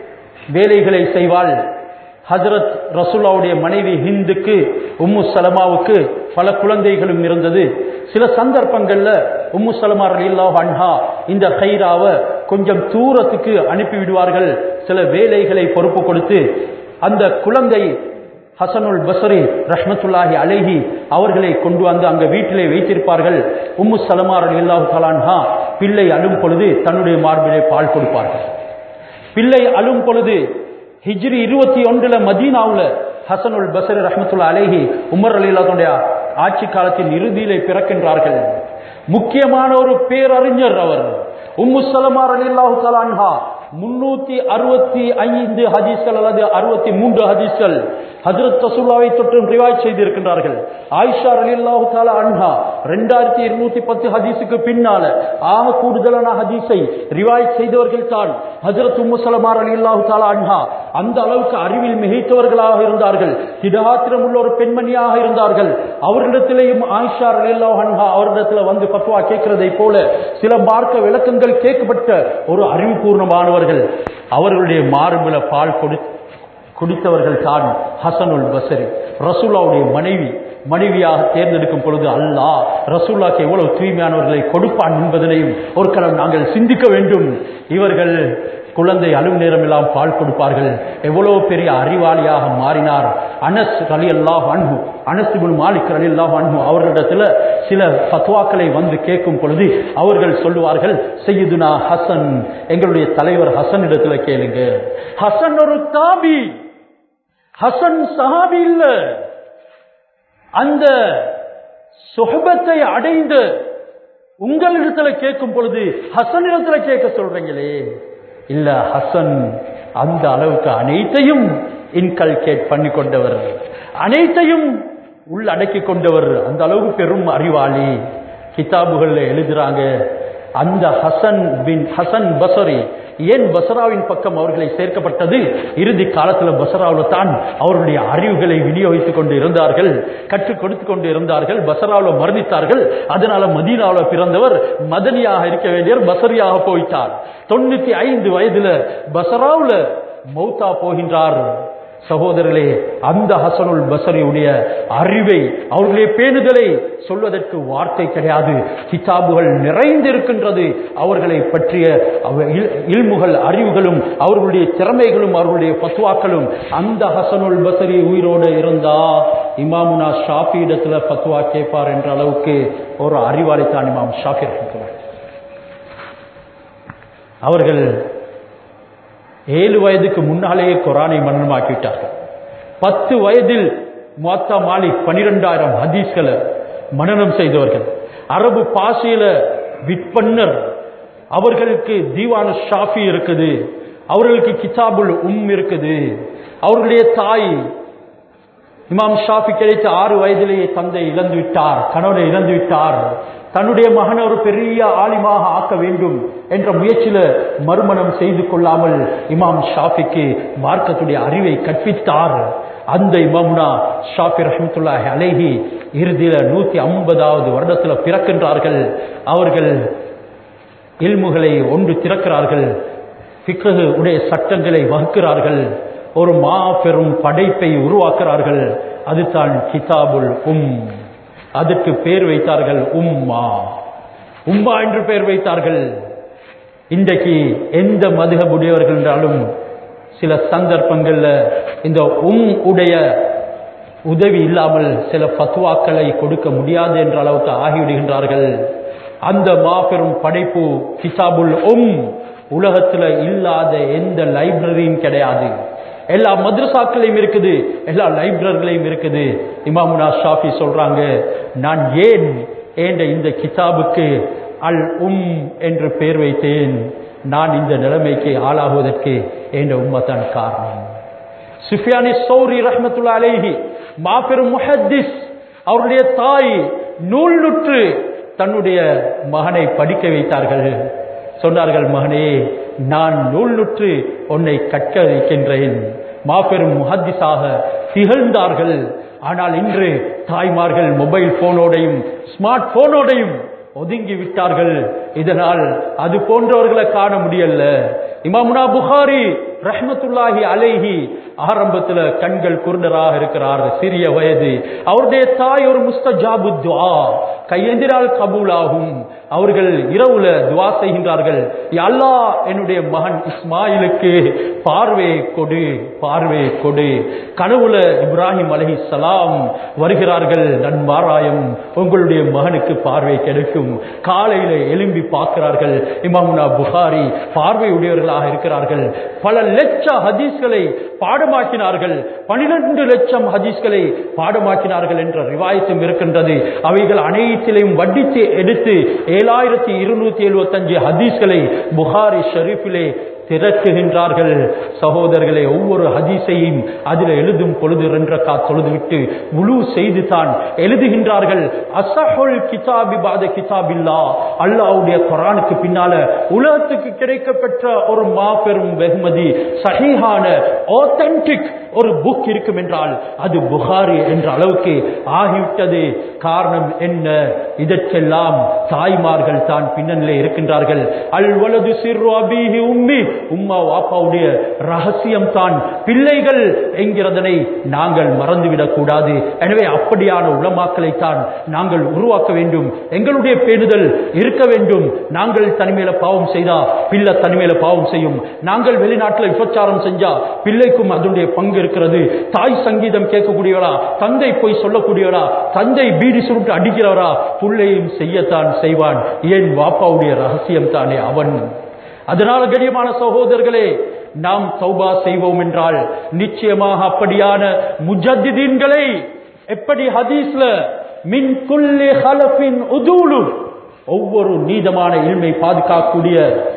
வேலைகளை செய்வாள் ஹஜரத் ரசூல்லாவுடைய மனைவி ஹிந்துக்கு உம்மு சலமாவுக்கு பல குழந்தைகளும் இருந்தது சில சந்தர்ப்பங்கள்ல உம்மு சலமா ரலியல்லாஹு அன்ஹா இந்த ஹைராவை கொஞ்சம் தூரத்துக்கு அனுப்பி விடுவார்கள் சில வேலைகளை பொறுப்பு கொடுத்து அந்த குழந்தை ஹசனுல் பசரி ரஹ்மத்துல்லாஹி அலைஹி அவர்களை கொண்டு வந்து அங்க வீட்டிலே வைத்திருப்பார்கள் உம்மு சலமா ரலியல்லாஹு தலான்ஹா பிள்ளை அழும் பொழுது தன்னுடைய மார்பிலே பால் கொடுப்பார்கள் பிள்ளை அழும் பொழுது ஹிஜ்ரி இருபத்தி ஒன்றுல மதீனாவுல ஹசனுல் பசரி ரஹமத்துல்லா அலேஹி உமர் அலிலாவுடைய ஆட்சி காலத்தின் இறுதியிலே பிறக்கின்றார்கள் முக்கியமான ஒரு பேரறிஞர் அவர் உம்மு சலமார் அலில்லாஹு தலான்ஹா முன்னூத்தி அறுபத்தி ஐந்து ஹதீஸ்கள் அல்லது அறுபத்தி மூன்று ஹதீஸ்கள் ஹஜரத் ரசூல்லாவை தொற்றும் ரிவாய் செய்திருக்கின்றார்கள் ஆயிஷா அலில்லாஹு தாலா அன்ஹா ரெண்டாயிரத்தி இருநூத்தி பத்து ஹதீஸுக்கு பின்னால ஆக கூடுதலான ஹதீஸை ரிவாய் செய்தவர்கள் தான் ஹஜரத் உம்மு சலமார் அலில்லாஹு தாலா அன்ஹா அந்த அளவுக்கு அறிவில் மிகைத்தவர்களாக இருந்தார்கள் திடாத்திரம் உள்ள ஒரு பெண்மணியாக இருந்தார்கள் அவர்களிடத்திலேயும் ஆயிஷா அலில்லாஹு அன்ஹா அவரிடத்துல வந்து பத்வா கேட்கிறதை போல சில மார்க்க விளக்கங்கள் கேட்கப்பட்ட ஒரு அறிவுபூர்ணமானவர்கள் அவர்களுடைய மார்பில பால் கொடு குடித்தவர்கள் தான் ஹசனுல் பசரி ரசூல்லாவுடைய மனைவி மனைவியாக தேர்ந்தெடுக்கும் பொழுது அல்லாஹ் ரசூல்லாக்கு எவ்வளவு தூய்மையானவர்களை கொடுப்பான் என்பதனையும் ஒரு கலம் நாங்கள் சிந்திக்க வேண்டும் இவர்கள் குழந்தை அழும் நேரம் எல்லாம் பால் கொடுப்பார்கள் எவ்வளவு பெரிய அறிவாளியாக மாறினார் அனஸ் அலி அல்லாஹ் அன்பு அனசுபுல் மாலிக் அலி அல்லாஹ் அன்பு அவர்களிடத்துல சில பத்வாக்களை வந்து கேட்கும் பொழுது அவர்கள் சொல்லுவார்கள் செய்யுதுனா ஹசன் எங்களுடைய தலைவர் ஹசன் இடத்துல கேளுங்க ஹசன் ஒரு தாபி ஹசன் சஹாபி இல்ல அந்த சுகபத்தை அடைந்து உங்களிடத்துல கேட்கும் பொழுது ஹசன் இடத்துல கேட்க சொல்றீங்களே இல்ல ஹசன் அந்த அளவுக்கு அனைத்தையும் இன்கல்கேட் பண்ணி கொண்டவர் அனைத்தையும் உள்ளடக்கி கொண்டவர் அந்த அளவுக்கு பெரும் அறிவாளி கிதாபுகள்ல எழுதுறாங்க அந்த ஹசன் பின் ஹசன் பசரி ஏன் பசராவின் பக்கம் அவர்களை சேர்க்கப்பட்டது இறுதி காலத்துல பசராவில் தான் அவருடைய அறிவுகளை விநியோகித்துக் கொண்டு இருந்தார்கள் கற்றுக் கொடுத்து கொண்டு இருந்தார்கள் பசராவில் மரணித்தார்கள் அதனால மதீனாவில் பிறந்தவர் மதனியாக இருக்க வேண்டியவர் பசரியாக போயிட்டார் தொண்ணூத்தி ஐந்து வயதுல பசராவில் மௌத்தா போகின்றார் சகோதரர்களே அந்த ஹசனுல் பசரியுடைய அறிவை அவர்களுடைய பேணுதலை சொல்வதற்கு வார்த்தை கிடையாது கிதாபுகள் நிறைந்திருக்கின்றது அவர்களை பற்றிய அவ- இல்- இல்முகள் அறிவுகளும் அவர்களுடைய திறமைகளும் அவர்களுடைய பத்வாக்களும் அந்த ஹசனுல் பசரி உயிரோடு இருந்தா இமாமுனா ஷாஃபி இடத்துல பத்வா கேட்பார் என்ற அளவுக்கு ஒரு அறிவாளித்தான் இமாம் ஷாஃபி இருக்கிறார் அவர்கள் ஏழு வயதுக்கு முன்னாலேயே குரானை மன்னமாக்கிவிட்டார்கள் பத்து வயதில் மொத்த மாலிக் பனிரெண்டாயிரம் ஹதீஸ்களை மனனம் செய்தவர்கள் அரபு பாஷையில விற்பன்னர் அவர்களுக்கு தீவான ஷாஃபி இருக்குது அவர்களுக்கு கிதாபுல் உம் இருக்குது அவர்களுடைய தாய் இமாம் ஷாஃபி கிடைத்த ஆறு வயதிலேயே தந்தை இழந்து விட்டார் கணவனை இழந்து விட்டார் தன்னுடைய மகனை ஒரு பெரிய ஆலிமாக ஆக்க வேண்டும் என்ற முயற்சியில மறுமணம் செய்து கொள்ளாமல் இமாம் ஷாஃபிக்கு மார்க்கத்துடைய அறிவை கற்பித்தார் அந்த இமாமுனா ஷாஃபி ரஹமத்துல்லாஹி அலைஹி இறுதியில நூத்தி ஐம்பதாவது வருடத்துல பிறக்கின்றார்கள் அவர்கள் இல்முகளை ஒன்று திறக்கிறார்கள் ஃபிக்ஹு உடைய சட்டங்களை வகுக்கிறார்கள் ஒரு மாபெரும் படைப்பை உருவாக்குறார்கள் அதுதான் கிதாபுல் உம் அதற்கு பேர் வைத்தார்கள் உம்மா உம்மா என்று பெயர் வைத்தார்கள் இன்றைக்கு எந்த மதுகபுடையவர்கள் என்றாலும் சில சந்தர்ப்பங்கள்ல இந்த உம் உடைய உதவி இல்லாமல் சில ஃபத்வாக்களை கொடுக்க முடியாது என்ற அளவுக்கு ஆகிவிடுகின்றார்கள் அந்த மாபெரும் படைப்பு கிதாபுல் உம் உலகத்துல இல்லாத எந்த லைப்ரரியும் கிடையாது எல்லா மദ്രസാக்களையும் இருக்குது எல்லா லைப்ரரிகளையும் இருக்குது இமாமுனா ஷாஃபி சொல்றாங்க நான் ஏன் ஏண்ட இந்த கிதாபுக்கு அல் உம் என்று பெயர் வைத்தேன் நான் இந்த நிலைமைக்கு ஆளாகுவதற்கு என்ற உம்மத்தான் காரணம் சுஃபியானி சௌரி ரஹ்மத்துல்லா அலைஹி மாபெரும் முஹத்திஸ் அவருடைய தாய் நூல் நுற்று தன்னுடைய மகனை படிக்க வைத்தார்கள் சொன்னார்கள் மகனே நான் நூல் நுற்று உன்னை கற்க வைக்கின்றேன் மாபெரும் முஹத்திஸாக திகழ்ந்தார்கள் ஆனால் இன்று தாய்மார்கள் மொபைல் போனோடையும் ஸ்மார்ட் போனோடையும் ஒதுங்கி விட்டார்கள் இதனால் அது போன்றவர்களை காண முடியல இமாமுனா புகாரி ரஹ்மத்துல்லாஹி அலைஹி ஆரம்பத்துல கண்கள் குருடராக இருக்கிறார் சிறிய வயது அவருடைய தாய் ஒரு முஸ்தஜாபு துஆ கையெந்திரால் கபூலாகும் அவர்கள் இரவுல துவா செய்கின்றார்கள் "யா அல்லாஹ் என்னுடைய மகன் இஸ்மாயிலுக்கு பார்வை கொடு பார்வை கொடு கனவுல இப்ராஹிம் அலஹி சலாம் வருகிறார்கள் நன்மாராயம் உங்களுடைய மகனுக்கு பார்வை கிடைக்கும் காலையில எழும்பி பார்க்கிறார்கள் இமாமுனா புகாரி பார்வையுடையவர்களாக இருக்கிறார்கள் பல லட்ச ஹதீஸ்களை பாடமாக்கினார்கள் பனிரெண்டு லட்சம் ஹதீஸ்களை பாடமாக்கினார்கள் என்ற ரிவாயத்தும் இருக்கின்றது அவைகள் அனைத்திலையும் வட்டித்து எடுத்து ஏழாயிரத்தி இருநூத்தி எழுபத்தி அஞ்சு ஹதீஸ்களை புகாரி ஷரீஃபிலே திரட்டுகின்றார்கள் சகோதரர்களே ஒவ்வொரு ஹதீஸையும் அதில் எழுதும் பொழுது ரென்ற கா தொழுதுவிட்டு முழு செய்து தான் எழுதுகின்றார்கள் அசஹுல் கிதாபி பாத கிதாபில்லா அல்லாஹ்வுடைய குரானுக்கு பின்னால உலகத்துக்கு கிடைக்கப்பெற்ற ஒரு மாபெரும் வெகுமதி சஹீஹான ஆத்தென்டிக் ஒரு புக் இருக்கும் என்றால் அது புகாரி என்ற அளவுக்கு ஆகிவிட்டது காரணம் என்ன இதற்கெல்லாம் தாய்மார்கள் தான் பின்னணியிலே இருக்கின்றார்கள் அல் வலது சிறு அபீஹி உம்மி உம்மா வாப்பாவுடைய ரகசியம் தான் பிள்ளைகள் என்கிறதனை நாங்கள் மறந்துவிடக் கூடாது எனவே அப்படியான உளமாக்களை தான் நாங்கள் உருவாக்க வேண்டும் எங்களுடைய பேணுதல் இருக்க வேண்டும் நாங்கள் தனிமையில பாவம் செய்தா பிள்ளை தனிமையில பாவம் செய்யும் நாங்கள் வெளிநாட்டில் விபச்சாரம் செஞ்சா பிள்ளைக்கும் அதனுடைய பங்கு இருக்கிறது தாய் சங்கீதம் கேட்கக்கூடியவரா தந்தை போய் சொல்லக்கூடியவரா தந்தை பீடி சுருட்டு அடிக்கிறவரா புள்ளையும் செய்யத்தான் செய்வான் ஏன் வாப்பாவுடைய ரகசியம் தானே அவன் அதனால கண்ணியமான சகோதரர்களே நாம் தௌபா செய்வோம் என்றால் நிச்சயமாக அப்படியான முஜத்திதீன்களை எப்படி ஹதீஸ்ல மின் குல்லி ஹலஃபின் உதூலு ஒவ்வொரு நீதமான இல்மை பாதுகாக்கக்கூடிய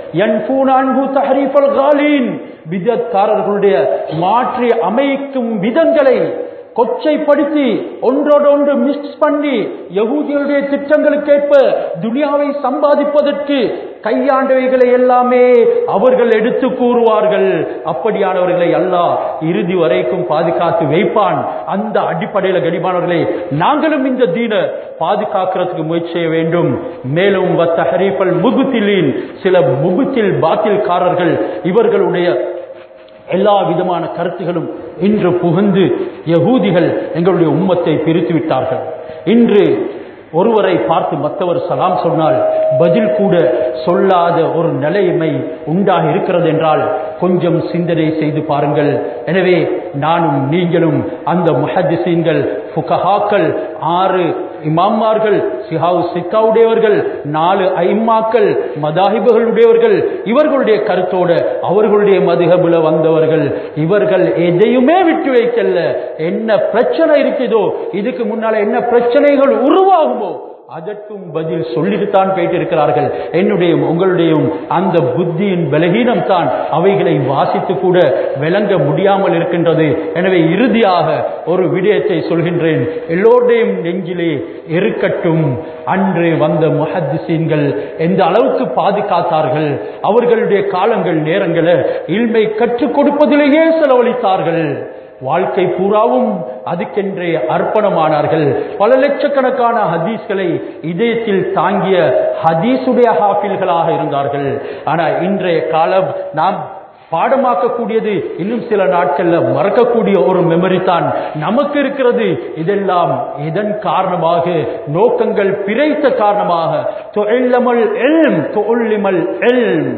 விதக்காரர்களுடைய மாற்றி அமைக்கும் விதங்களை கொச்சைப்படுத்தி ஒன்றோடு ஒன்று மிக்ஸ் பண்ணி யகூதிகளுடைய திட்டங்களுக்கேற்ப துனியாவை சம்பாதிப்பதற்கு கையாண்டவைகளை எல்லாமே அவர்கள் எடுத்து கூறுவார்கள் அப்படியானவர்களை அல்லாஹ் இறுதி வரைக்கும் பாதுகாத்து வைப்பான் அந்த அடிப்படையில் கடிமானவர்களை நாங்களும் இந்த தீன பாதுகாக்கிறதுக்கு முயற்சி செய்ய வேண்டும் மேலும் வத்தஹரீஃபல் முகுத்திலின் சில முகுத்தில் பாத்தில்காரர்கள் இவர்களுடைய எல்லா விதமான கருத்துகளும் இன்று புகுந்து யகூதிகள் எங்களுடைய உம்மத்தை பிரித்து விட்டார்கள் இன்று ஒருவரை பார்த்து மற்றவர் சலாம் சொன்னால் பதில் கூட சொல்லாத ஒரு நிலைமை உண்டாக இருக்கிறது என்றால் கொஞ்சம் சிந்தனை செய்து பாருங்கள் எனவே நானும் நீங்களும் அந்த முஹத்திசீன்கள் ஃபுகஹாக்கள் ஆறு இமாம்மார்கள் சிஹாவு சிக்காவுடையவர்கள் நாலு ஐம்மாக்கள் மதாஹிபுகளுடையவர்கள் இவர்களுடைய கருத்தோடு அவர்களுடைய மதுகபுல வந்தவர்கள் இவர்கள் எதையுமே விட்டு வைக்கல என்ன பிரச்சனை இருக்குதோ இதுக்கு முன்னால என்ன பிரச்சனைகள் உருவாகுமோ அதற்கும் பதில் சொல்லிட்டுத்தான் போயிட்டிருக்கிறார்கள் என்னுடைய உங்களுடையும் அந்த புத்தியின் பலகீனம் தான் அவைகளை வாசித்து கூட விளங்க முடியாமல் இருக்கின்றது எனவே இறுதியாக ஒரு விடயத்தை சொல்கின்றேன் எல்லோருடையும் நெஞ்சிலே இருக்கட்டும் அன்று வந்த முஹத்திசீன்கள் எந்த அளவுக்கு பாதுகாத்தார்கள் அவர்களுடைய காலங்கள் நேரங்களை இல்மை கற்றுக் கொடுப்பதிலேயே செலவழித்தார்கள் வாழ்க்கை பூராவும் அதுக்கென்றே அர்ப்பணமானார்கள் பல லட்சக்கணக்கான ஹதீஸ்களை இதயத்தில் தாங்கிய ஹதீசுடைய ஹாஃபில்களாக இருந்தார்கள் ஆனா இன்றைய காலம் நாம் பாடமாக்கக்கூடியது இன்னும் சில நாட்கள்ல மறக்கக்கூடிய ஒரு மெமரி தான் நமக்கு இருக்கிறது இதெல்லாம் இதன் காரணமாக நோக்கங்கள் பிழைத்த காரணமாக தொழிலமல் எல்ம் தொழிலிமல் எல்ம்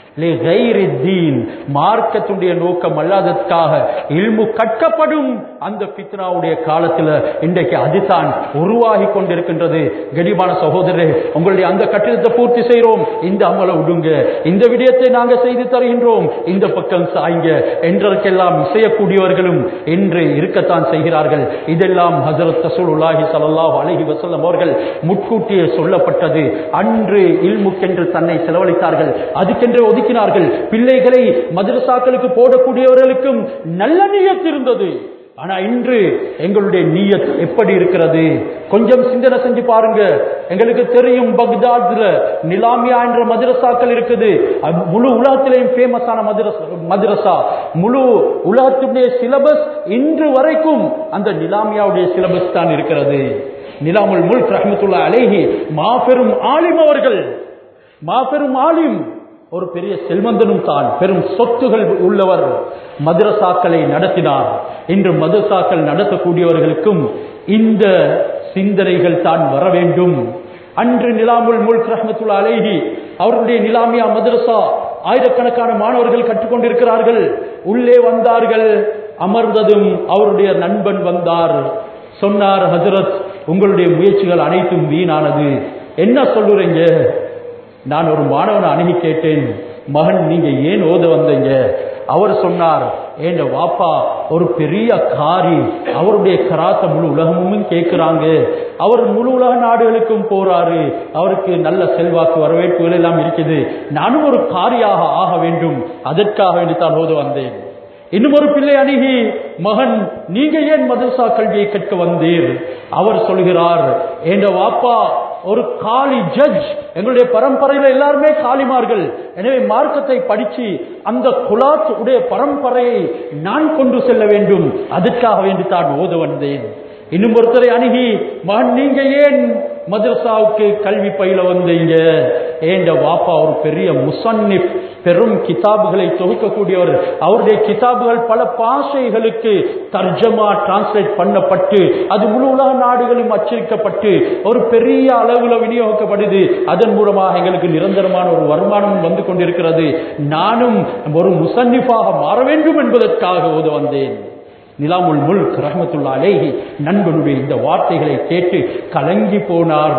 மார்க்கத்துடைய நோக்கம் அல்லாததற்காக இல்மு கற்கப்படும் அந்த பித்னாவுடைய காலத்தில் இன்றைக்கு அதுதான் உருவாகி கொண்டிருக்கின்றது கடிமான சகோதரரே உங்களுடைய அந்த கட்டிடத்தை பூர்த்தி செய்கிறோம் இந்த அமலை விடுங்க இந்த விடயத்தை நாங்கள் செய்து தருகின்றோம் இந்த பக்கம் சாய்ங்க என்றதற்கெல்லாம் இசையக்கூடியவர்களும் என்று இருக்கத்தான் செய்கிறார்கள் இதெல்லாம் ஹசரத் தசூலுல்லாஹி ஸல்லல்லாஹு அலைஹி வஸல்லம் அவர்கள் முட்கூட்டியே சொல்லப்பட்டது அன்று இல்முக்கென்று தன்னை செலவழித்தார்கள் அதுக்கென்று ஒதுக்கினார்கள் பிள்ளைகளை மதரசாக்களுக்கு போடக்கூடியவர்களுக்கும் நல்ல நியத் இருந்தது ஆனா இன்று எங்களுடைய நீயத் எப்படி இருக்கிறது கொஞ்சம் சிந்தனை செஞ்சு பாருங்க எங்களுக்கு தெரியும் பக்தாத்ல நிலாமியா என்ற மதரசாக்கள் இருக்குது அது முழு உலகத்திலேயும் ஃபேமஸான மதரசா மதரசா முழு உலகத்துடைய சிலபஸ் இன்று வரைக்கும் அந்த நிலாமியாவுடைய சிலபஸ் தான் இருக்கிறது நிலாமுல் முல்க் ரஹமத்துல்லா அலேஹி மாபெரும் ஆலிம் அவர்கள் மாபெரும் ஆலிம் ஒரு பெரிய செல்வந்தனும் தான் பெரும் சொத்துகள் உள்ளவர் மதரசாக்களை நடத்தினார் இன்று மதரசாக்கள் நடத்தக்கூடியவர்களுக்கும் இந்த சிந்தனைகள் தான் வர வேண்டும் அன்று நிலாமுல் முல்க் ரஹமத்துல்லா அலேஹி அவருடைய நிலாமியா மதரசா ஆயிரக்கணக்கான மாணவர்கள் கற்றுக்கொண்டிருக்கிறார்கள் உள்ளே வந்தார்கள் அமர்ந்ததும் அவருடைய நண்பன் வந்தார் சொன்னார் ஹஜரத் உங்களுடைய முயற்சிகள் அனைத்தும் வீணானது என்ன சொல்லுறீங்க நான் ஒரு மாணவனை அணுகி கேட்டேன் மகன் நீங்க ஏன் ஓத வந்தீங்க அவர் சொன்னார் ஏண்ட வாப்பா ஒரு பெரிய காரி அவருடைய கராத்த முழு உலகமும் கேட்கிறாங்க அவர் முழு உலக நாடுகளுக்கும் போறாரு அவருக்கு நல்ல செல்வாக்கு வரவேற்புகள் எல்லாம் இருக்குது நானும் ஒரு காரியாக ஆக வேண்டும் அதற்காக வேண்டி தான் ஓத வந்தேன் இன்னும் ஒரு பிள்ளை அணுகி மகன் நீங்க ஏன் மதரசா கல்வியை கற்க வந்தீர் அவர் சொல்கிறார் என்ற வாப்பா ஒரு காலி ஜட்ஜ் எங்களுடைய பரம்பரையில எல்லாருமே காலிமார்கள் எனவே மார்க்கத்தை படிச்சு அந்த குலாத் உடைய பரம்பரையை நான் கொண்டு செல்ல வேண்டும் அதற்காக வேண்டி தான் ஓத வந்தேன் இன்னும் ஒருத்தரை அணுகி மகன் நீங்க ஏன் மதரசாவுக்கு கல்வி பயில வந்தீங்க ஏண்ட வாப்பா ஒரு பெரிய முசன்னிப் பெரும் கிதாபுகளை தொகுக்கக்கூடியவர் அவருடைய கிதாபுகள் பல பாஷைகளுக்கு தர்ஜமா டிரான்ஸ்லேட் பண்ணப்பட்டு அது முழு உலக நாடுகளும் அச்சரிக்கப்பட்டு ஒரு பெரிய அளவுல விநியோகிக்கப்படுது அதன் மூலமாக எங்களுக்கு நிரந்தரமான ஒரு வருமானம் வந்து கொண்டிருக்கிறது நானும் ஒரு முசன்னிஃபாக மாற வேண்டும் என்பதற்காக ஓத வந்தேன் நிலாமுல் முல்க் ரஹமத்துல்லா அலேஹி நண்பனுடைய இந்த வார்த்தைகளை கேட்டு கலங்கி போனார்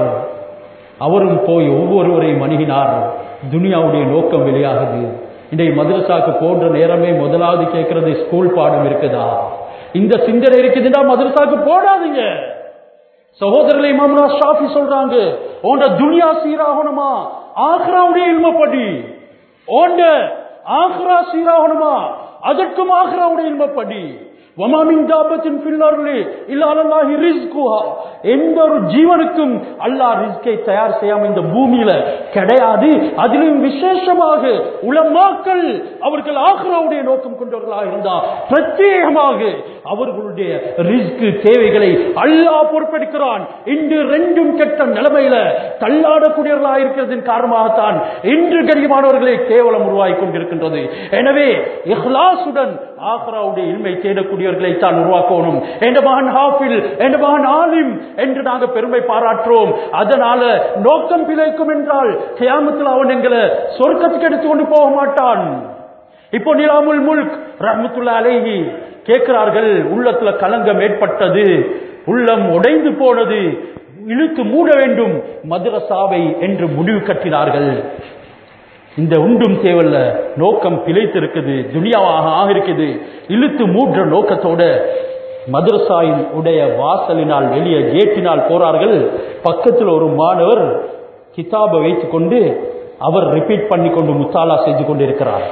அவரும் போய் ஒவ்வொருவரையும் அணுகினார் துனியாவுடைய நோக்கம் வெளியாகுது இன்றைய மதரசாக்கு போன்ற நேரமே முதலாவது கேட்கறது ஸ்கூல் பாடம் இருக்குதா இந்த சிந்தனை இருக்குதுன்னா மதரசாக்கு போடாதீங்க சகோதரர்களை இமாமுனா ஷாஃபி சொல்றாங்க உண்ட துனியா சீராகணுமா ஆக்ராவுடைய இல்மப்படி ஓண்ட ஆக்ரா சீராகணுமா அதற்கும் ஆக்ராவுடைய இல்மப்படி வமாமின் தாபத்தின் பில்லர்லே இல்லாஹி ரிஸ்குஹா எந்த ஒரு ஜீவனுக்கும் அல்லாஹ் ரிஸ்கை தயார் செய்யாம இந்த பூமியில கிடையாது அதிலும் விசேஷமாக உலமாக்கள் அவர்கள் ஆக்ராவுடைய நோக்கம் கொண்டவர்களாக இருந்தா பிரத்யேகமாக அவர்களுடைய ரிஸ்க் தேவைகளை அல்லாஹ் பொறுப்பெடுக்கிறான் இன்று ரெண்டும் கெட்ட நிலைமையில தள்ளாடக்கூடியவர்களாக இருக்கிறதின் காரணமாகத்தான் இன்று கரியமானவர்களை கேவலம் உருவாகி கொண்டிருக்கின்றது எனவே இஹ்லாசுடன் ஆக்ராவுடைய இல்மை தேடக்கூடியவர்களை தான் உருவாக்கணும் என்ற மகன் ஹாஃபில் என்ற மகன் ஆலிம் என்று நாங்கள் பெருமை பாராட்டுறோம் அதனால நோக்கம் பிழைக்கும் என்றால் கியாமத்தில் அவன் எங்களை சொர்க்கத்துக்கு எடுத்துக்கொண்டு போக மாட்டான் இப்போ நிலாமுல் முல்க் ரஹமத்துல்லா அலேஹி கேட்கிறார்கள் உள்ளத்துல கலங்கம் ஏற்பட்டது உள்ளம் உடைந்து போனது இழுத்து மூட வேண்டும் மதுரசாவை என்று முடிவு கட்டினார்கள் இந்த உண்டும் தேவல்ல நோக்கம் பிழைத்திருக்குது துனியாவாக ஆக இருக்குது இழுத்து மூன்ற நோக்கத்தோட மதுரசாயின் உடைய வாசலினால் வெளியே கேட்டினால் போறார்கள் பக்கத்தில் ஒரு மாணவர் கிதாபை வைத்துக் கொண்டு அவர் ரிப்பீட் பண்ணி கொண்டு முத்தாலா செய்து கொண்டிருக்கிறார்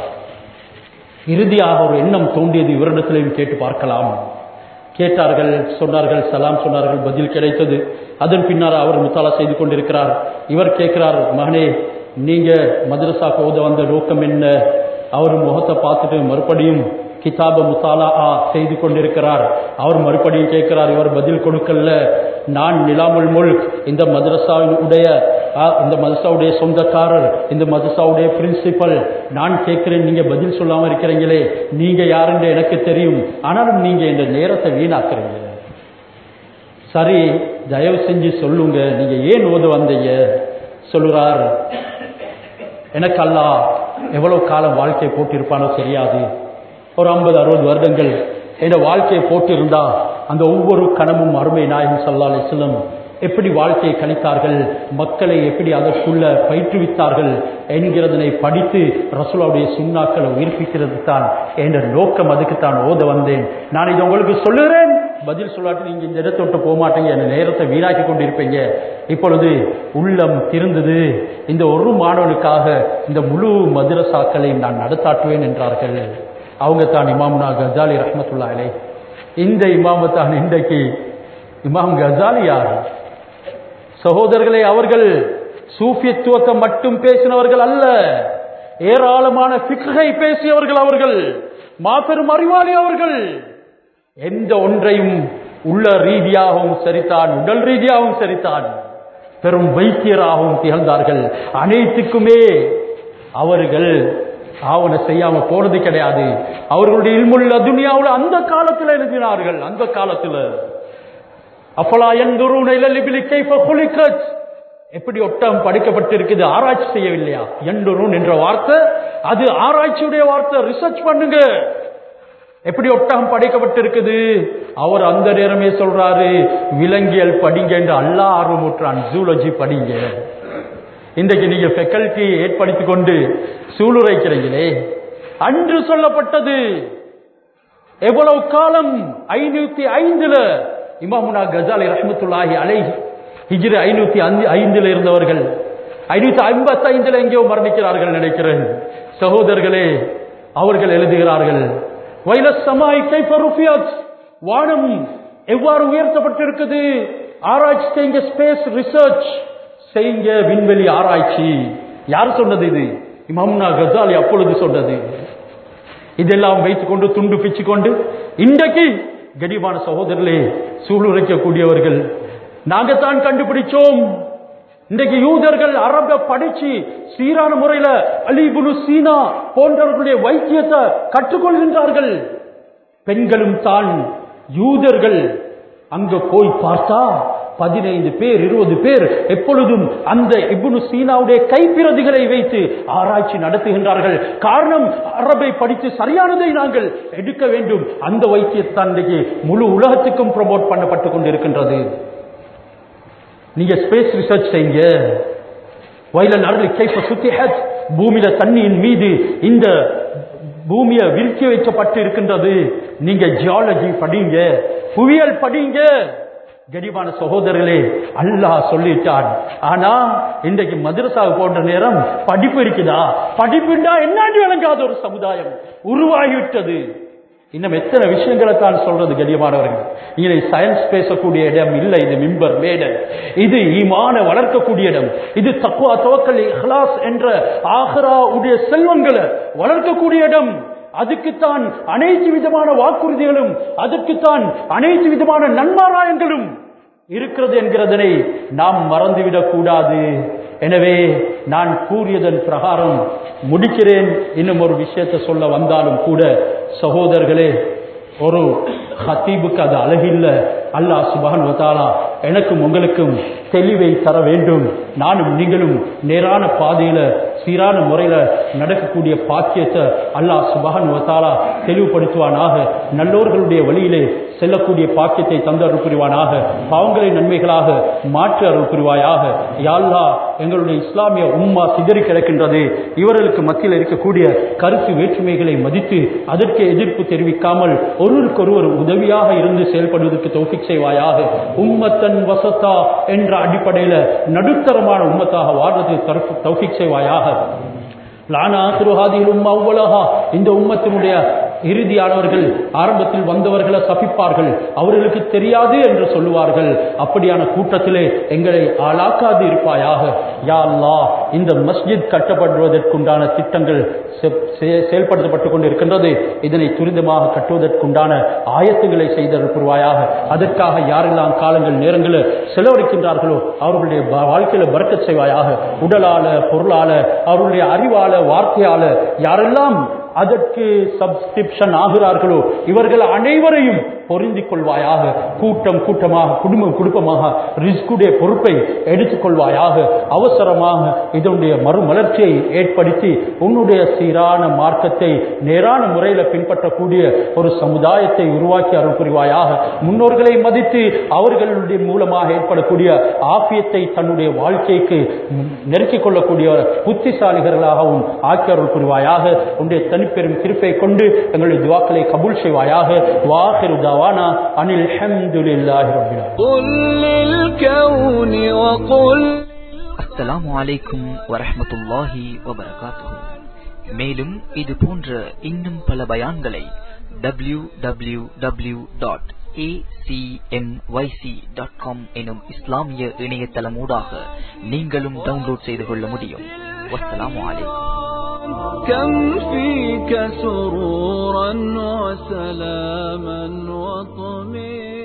இறுதியாக ஒரு எண்ணம் தோன்றியது இவரிடத்திலையும் கேட்டு பார்க்கலாம் கேட்டார்கள் சொன்னார்கள் சலாம் சொன்னார்கள் பதில் கிடைத்தது அதன் பின்னால் அவர் முத்தாலா செய்து கொண்டிருக்கிறார் இவர் கேட்கிறார் மகனே நீங்க மதரசாக்கு ஓத வந்த நோக்கம் என்ன அவர் முகத்தை பார்த்துட்டு மறுபடியும் கிதாப முத்தாலா செய்து கொண்டிருக்கிறார் அவர் மறுபடியும் கேட்கிறார் இவர் பதில் கொடுக்கல நான் நிலாமுல் முல்க் இந்த மதரசாவின் உடைய இந்த மதரசாவுடைய சொந்தக்காரர் இந்த மதரசாவுடைய பிரின்சிபல் நான் கேட்கிறேன் நீங்க பதில் சொல்லாம இருக்கிறீங்களே நீங்க யாருன்னு எனக்கு தெரியும் ஆனாலும் நீங்க இந்த நேரத்தை வீணாக்குறீங்க சரி தயவு செஞ்சு சொல்லுங்க நீங்க ஏன் ஓத வந்தீங்க சொல்லுறார் எனக்கு அல்லா எவ்வளவு காலம் வாழ்க்கையை போட்டிருப்பானோ தெரியாது ஒரு ஐம்பது அறுபது வருடங்கள் என் வாழ்க்கையை போட்டிருந்தா அந்த ஒவ்வொரு கணமும் அருமை நாயகம் சல்லா அலிஸ்லம் எப்படி வாழ்க்கையை கழித்தார்கள் மக்களை எப்படி அதற்குள்ள பயிற்றுவித்தார்கள் என்கிறதனை படித்து ரசூலாவுடைய சுண்ணாக்களை உயிர்ப்பிக்கிறது தான் என்ற நோக்கம் அதுக்கு தான் ஓத வந்தேன் நான் இதை உங்களுக்கு சொல்லுகிறேன் பதில் சொல்லாட்டி நீங்க இந்த இடத்தை விட்டு போக மாட்டீங்க என்ன நேரத்தை வீணாக்கி கொண்டிருப்பீங்க இப்பொழுது உள்ளம் திருந்தது இந்த ஒரு மாணவனுக்காக இந்த முழு மதுரசாக்களையும் நான் நடத்தாட்டுவேன் என்றார்கள் அவங்க தான் இமாமுனா கஜாலி ரஹமத்துல்லா அலை இந்த இமாம தான் இன்றைக்கு இமாம் கஜாலி யார் சகோதரர்களை அவர்கள் சூஃபியத்துவத்தை மட்டும் பேசினவர்கள் அல்ல ஏராளமான பிக்கை பேசியவர்கள் அவர்கள் மாபெரும் அறிவாளி அவர்கள் எந்த ஒன்றையும் உள்ள ரீதியாகவும் சரித்தான் உடல் ரீதியாகவும் சரித்தான் பெரும் வைத்தியராகவும் திகழ்ந்தார்கள் அனைத்துக்குமே அவர்கள் ஆவண செய்யாம போனது கிடையாது அவர்களுடைய இல்முள்ள துனியாவில் அந்த காலத்தில் எழுதினார்கள் அந்த காலத்தில் அப்பலா எந்தூரும் எப்படி ஒட்டம் படிக்கப்பட்டிருக்குது ஆராய்ச்சி செய்யவில்லையா எண்டூரும் என்ற வார்த்தை அது ஆராய்ச்சியுடைய வார்த்தை ரிசர்ச் பண்ணுங்க எப்படி ஒட்டகம் படைக்கப்பட்டிருக்குது அவர் அந்த நேரமே சொல்றாரு விலங்கியல் படிங்க என்று அல்லா ஆர்வமுற்றான் ஜூலஜி படிங்க இன்றைக்கு நீங்க ஃபெக்கல்டி ஏற்படுத்திக் கொண்டு சூளுரைக்கிறீங்களே அன்று சொல்லப்பட்டது எவ்வளவு காலம் ஐநூத்தி ஐந்துல இமாமுனா கஜாலி ரஹமத்துல்லாஹி அலை ஹிஜ்ரு ஐநூத்தி ஐந்துல இருந்தவர்கள் ஐநூத்தி ஐம்பத்தி ஐந்துல எங்கேயோ மரணிக்கிறார்கள் நினைக்கிறேன் சகோதரர்களே அவர்கள் எழுதுகிறார்கள் வைலசமாய் கைஃபருஃபியத் வானம் எவ்வாறு உயர்த்தப்பட்டிருக்குது ஆராய்ச்சி செய்யுங்க ஸ்பேஸ் ரிசர்ச் செய்யுங்க விண்வெளி ஆராய்ச்சி யார் சொன்னது இது இமாம்னா கசாலி அப்பொழுது சொன்னது இதெல்லாம் வைத்துக்கொண்டு துண்டு பிச்சு கொண்டு இன்றைக்கு கடிமான சகோதரர்களே சூளுரைக்கக்கூடியவர்கள் நாங்கத்தான் கண்டுபிடிச்சோம் இன்றைக்கு யூதர்கள் அரப படிச்சு சீரான முறையில அலிபுனு சீனா போன்றவர்களுடைய வைத்தியத்தை கற்றுக்கொள்கின்றார்கள் பெண்களும் தான் யூதர்கள் அங்க போய் பார்த்தா பதினைந்து பேர் இருபது பேர் எப்பொழுதும் அந்த இப்னு சீனாவுடைய கைப்பிரதிகளை வைத்து ஆராய்ச்சி நடத்துகின்றார்கள் காரணம் அரபை படித்து சரியானதை நாங்கள் எடுக்க வேண்டும் அந்த வைத்தியத்தான் இன்றைக்கு முழு உலகத்துக்கும் ப்ரமோட் பண்ணப்பட்டு கொண்டிருக்கின்றது நீங்க ஸ்பேஸ் ரிசர்ச் செய்யுங்க வயலன் அருள் கைப்ப சுத்திஹத் பூமியில தண்ணியின் மீது இந்த பூமியை விரிக்க வைக்கப்பட்டு இருக்கின்றது நீங்க ஜியாலஜி படிங்க புவியியல் படிங்க கனிவான சகோதரர்களே அல்லாஹ் சொல்லிட்டான் ஆனா இன்றைக்கு மதரசாவுக்கு போன்ற நேரம் படிப்பு இருக்குதா படிப்புண்டா என்னன்னு விளங்காத ஒரு சமுதாயம் உருவாகிவிட்டது இன்னும் எத்தனை விஷயங்களை தான் சொல்றது கண்ணியமானவர்கள் இங்கே சயின்ஸ் பேசக்கூடிய இடம் இல்லை இது மிம்பர் மேடல் இது ஈமான வளர்க்கக்கூடிய இடம் இது தக்குவா தவக்கல் இஹ்லாஸ் என்ற ஆஹ்ரா உடைய செல்வங்களை வளர்க்கக்கூடிய இடம் அதுக்குத்தான் அனைத்து விதமான வாக்குறுதிகளும் அதுக்குத்தான் அனைத்து விதமான நன்மாராயங்களும் இருக்கிறது என்கிறதனை நாம் மறந்துவிடக் கூடாது எனவே நான் கூறியதன் பிரகாரம் முடிக்கிறேன் இன்னும் ஒரு விஷயத்தை சொல்ல வந்தாலும் கூட சகோதரர்களே ஒரு ஹத்தீபுக்கு அது அழகில்ல அல்லாஹ் சுபஹன் வதாலா எனக்கும் உங்களுக்கும் தெளிவை தர வேண்டும் நானும் நீங்களும் நேரான பாதையில சீரான முறையில நடக்கக்கூடிய பாக்கியத்தை அல்லாஹ் சுபஹன் வதாலா தெளிவுபடுத்துவானாக நல்லோர்களுடைய வழியிலே செல்லக்கூடிய பாக்கியத்தை தந்து அருள் புரிவானாக பாவங்களை நன்மைகளாக மாற்று அருள் புரிவாயாக யாழ்லா எங்களுடைய இஸ்லாமிய உம்மா சிதறி கிடக்கின்றது இவர்களுக்கு மத்தியில் இருக்கக்கூடிய கருத்து வேற்றுமைகளை மதித்து அதற்கு எதிர்ப்பு தெரிவிக்காமல் ஒருவருக்கொருவர் உதவியாக இருந்து செயல்படுவதற்கு தௌஃபிக் செய்வாயாக உம்மத்தன் வசத்தா என்ற அடிப்படையில் நடுத்தரமான உம்மத்தாக வாழ்வது தௌஃபிக் செய்வாயாக லானா திருஹாதியில் உம்மா அவ்வளகா இந்த உம்மத்தினுடைய இறுதியானவர்கள் ஆரம்பத்தில் வந்தவர்களை சபிப்பார்கள் அவர்களுக்கு தெரியாது என்று சொல்லுவார்கள் அப்படியான கூட்டத்திலே எங்களை ஆளாக்காது இருப்பாயாக யா அல்லாஹ் இந்த மஸ்ஜித் கட்டப்படுவதற்குண்டான திட்டங்கள் செயல்படுத்தப்பட்டுக் கொண்டு இருக்கின்றது இதனை துரிதமாக கட்டுவதற்குண்டான ஆயத்துங்களை செய்தல் புரிவாயாக அதற்காக யாரெல்லாம் காலங்கள் நேரங்களில் செலவழிக்கின்றார்களோ அவர்களுடைய வாழ்க்கையில பறக்க செய்வாயாக உடலால பொருளால அவர்களுடைய அறிவால வார்த்தையால யாரெல்லாம் அதற்கு சப்ஸ்கிரிப்ஷன் ஆகிறார்களோ இவர்கள் அனைவரையும் பொருந்திக் கொள்வாயாக கூட்டம் கூட்டமாக குடும்பம் குடும்பமாக ரிஸ்குடைய பொறுப்பை எடுத்துக் கொள்வாயாக அவசரமாக இதனுடைய மறுமலர்ச்சியை ஏற்படுத்தி உன்னுடைய சீரான மார்க்கத்தை நேரான முறையில் பின்பற்றக்கூடிய ஒரு சமுதாயத்தை உருவாக்கி அருள் புரிவாயாக முன்னோர்களை மதித்து அவர்களுடைய மூலமாக ஏற்படக்கூடிய ஆபியத்தை தன்னுடைய வாழ்க்கைக்கு நெருக்கிக் கொள்ளக்கூடிய புத்திசாலிகர்களாகவும் ஆக்கி அருள் புரிவாயாக உன்னுடைய தனிப்பெரும் திருப்பை கொண்டு எங்களுடைய துவாக்களை கபூல் செய்வாயாக வாஹிரு தாவானா அனில் ஹம்துலில்லாஹி ரப்பில் قل للكون وقل அஸ்ஸலாமு அலைக்கும் வரஹ்மத்துல்லாஹி வபரகாத்துஹு மேலும் இது போன்ற இன்னும் பல பயான்களை W W W dot dot com எனும் இஸ்லாமிய இணையதளமூடாக நீங்களும் டவுன்லோட் செய்து கொள்ள முடியும் வஸ்ஸலாமு அலைக்கும் كم فيك سرورا وسلاما وطمئنا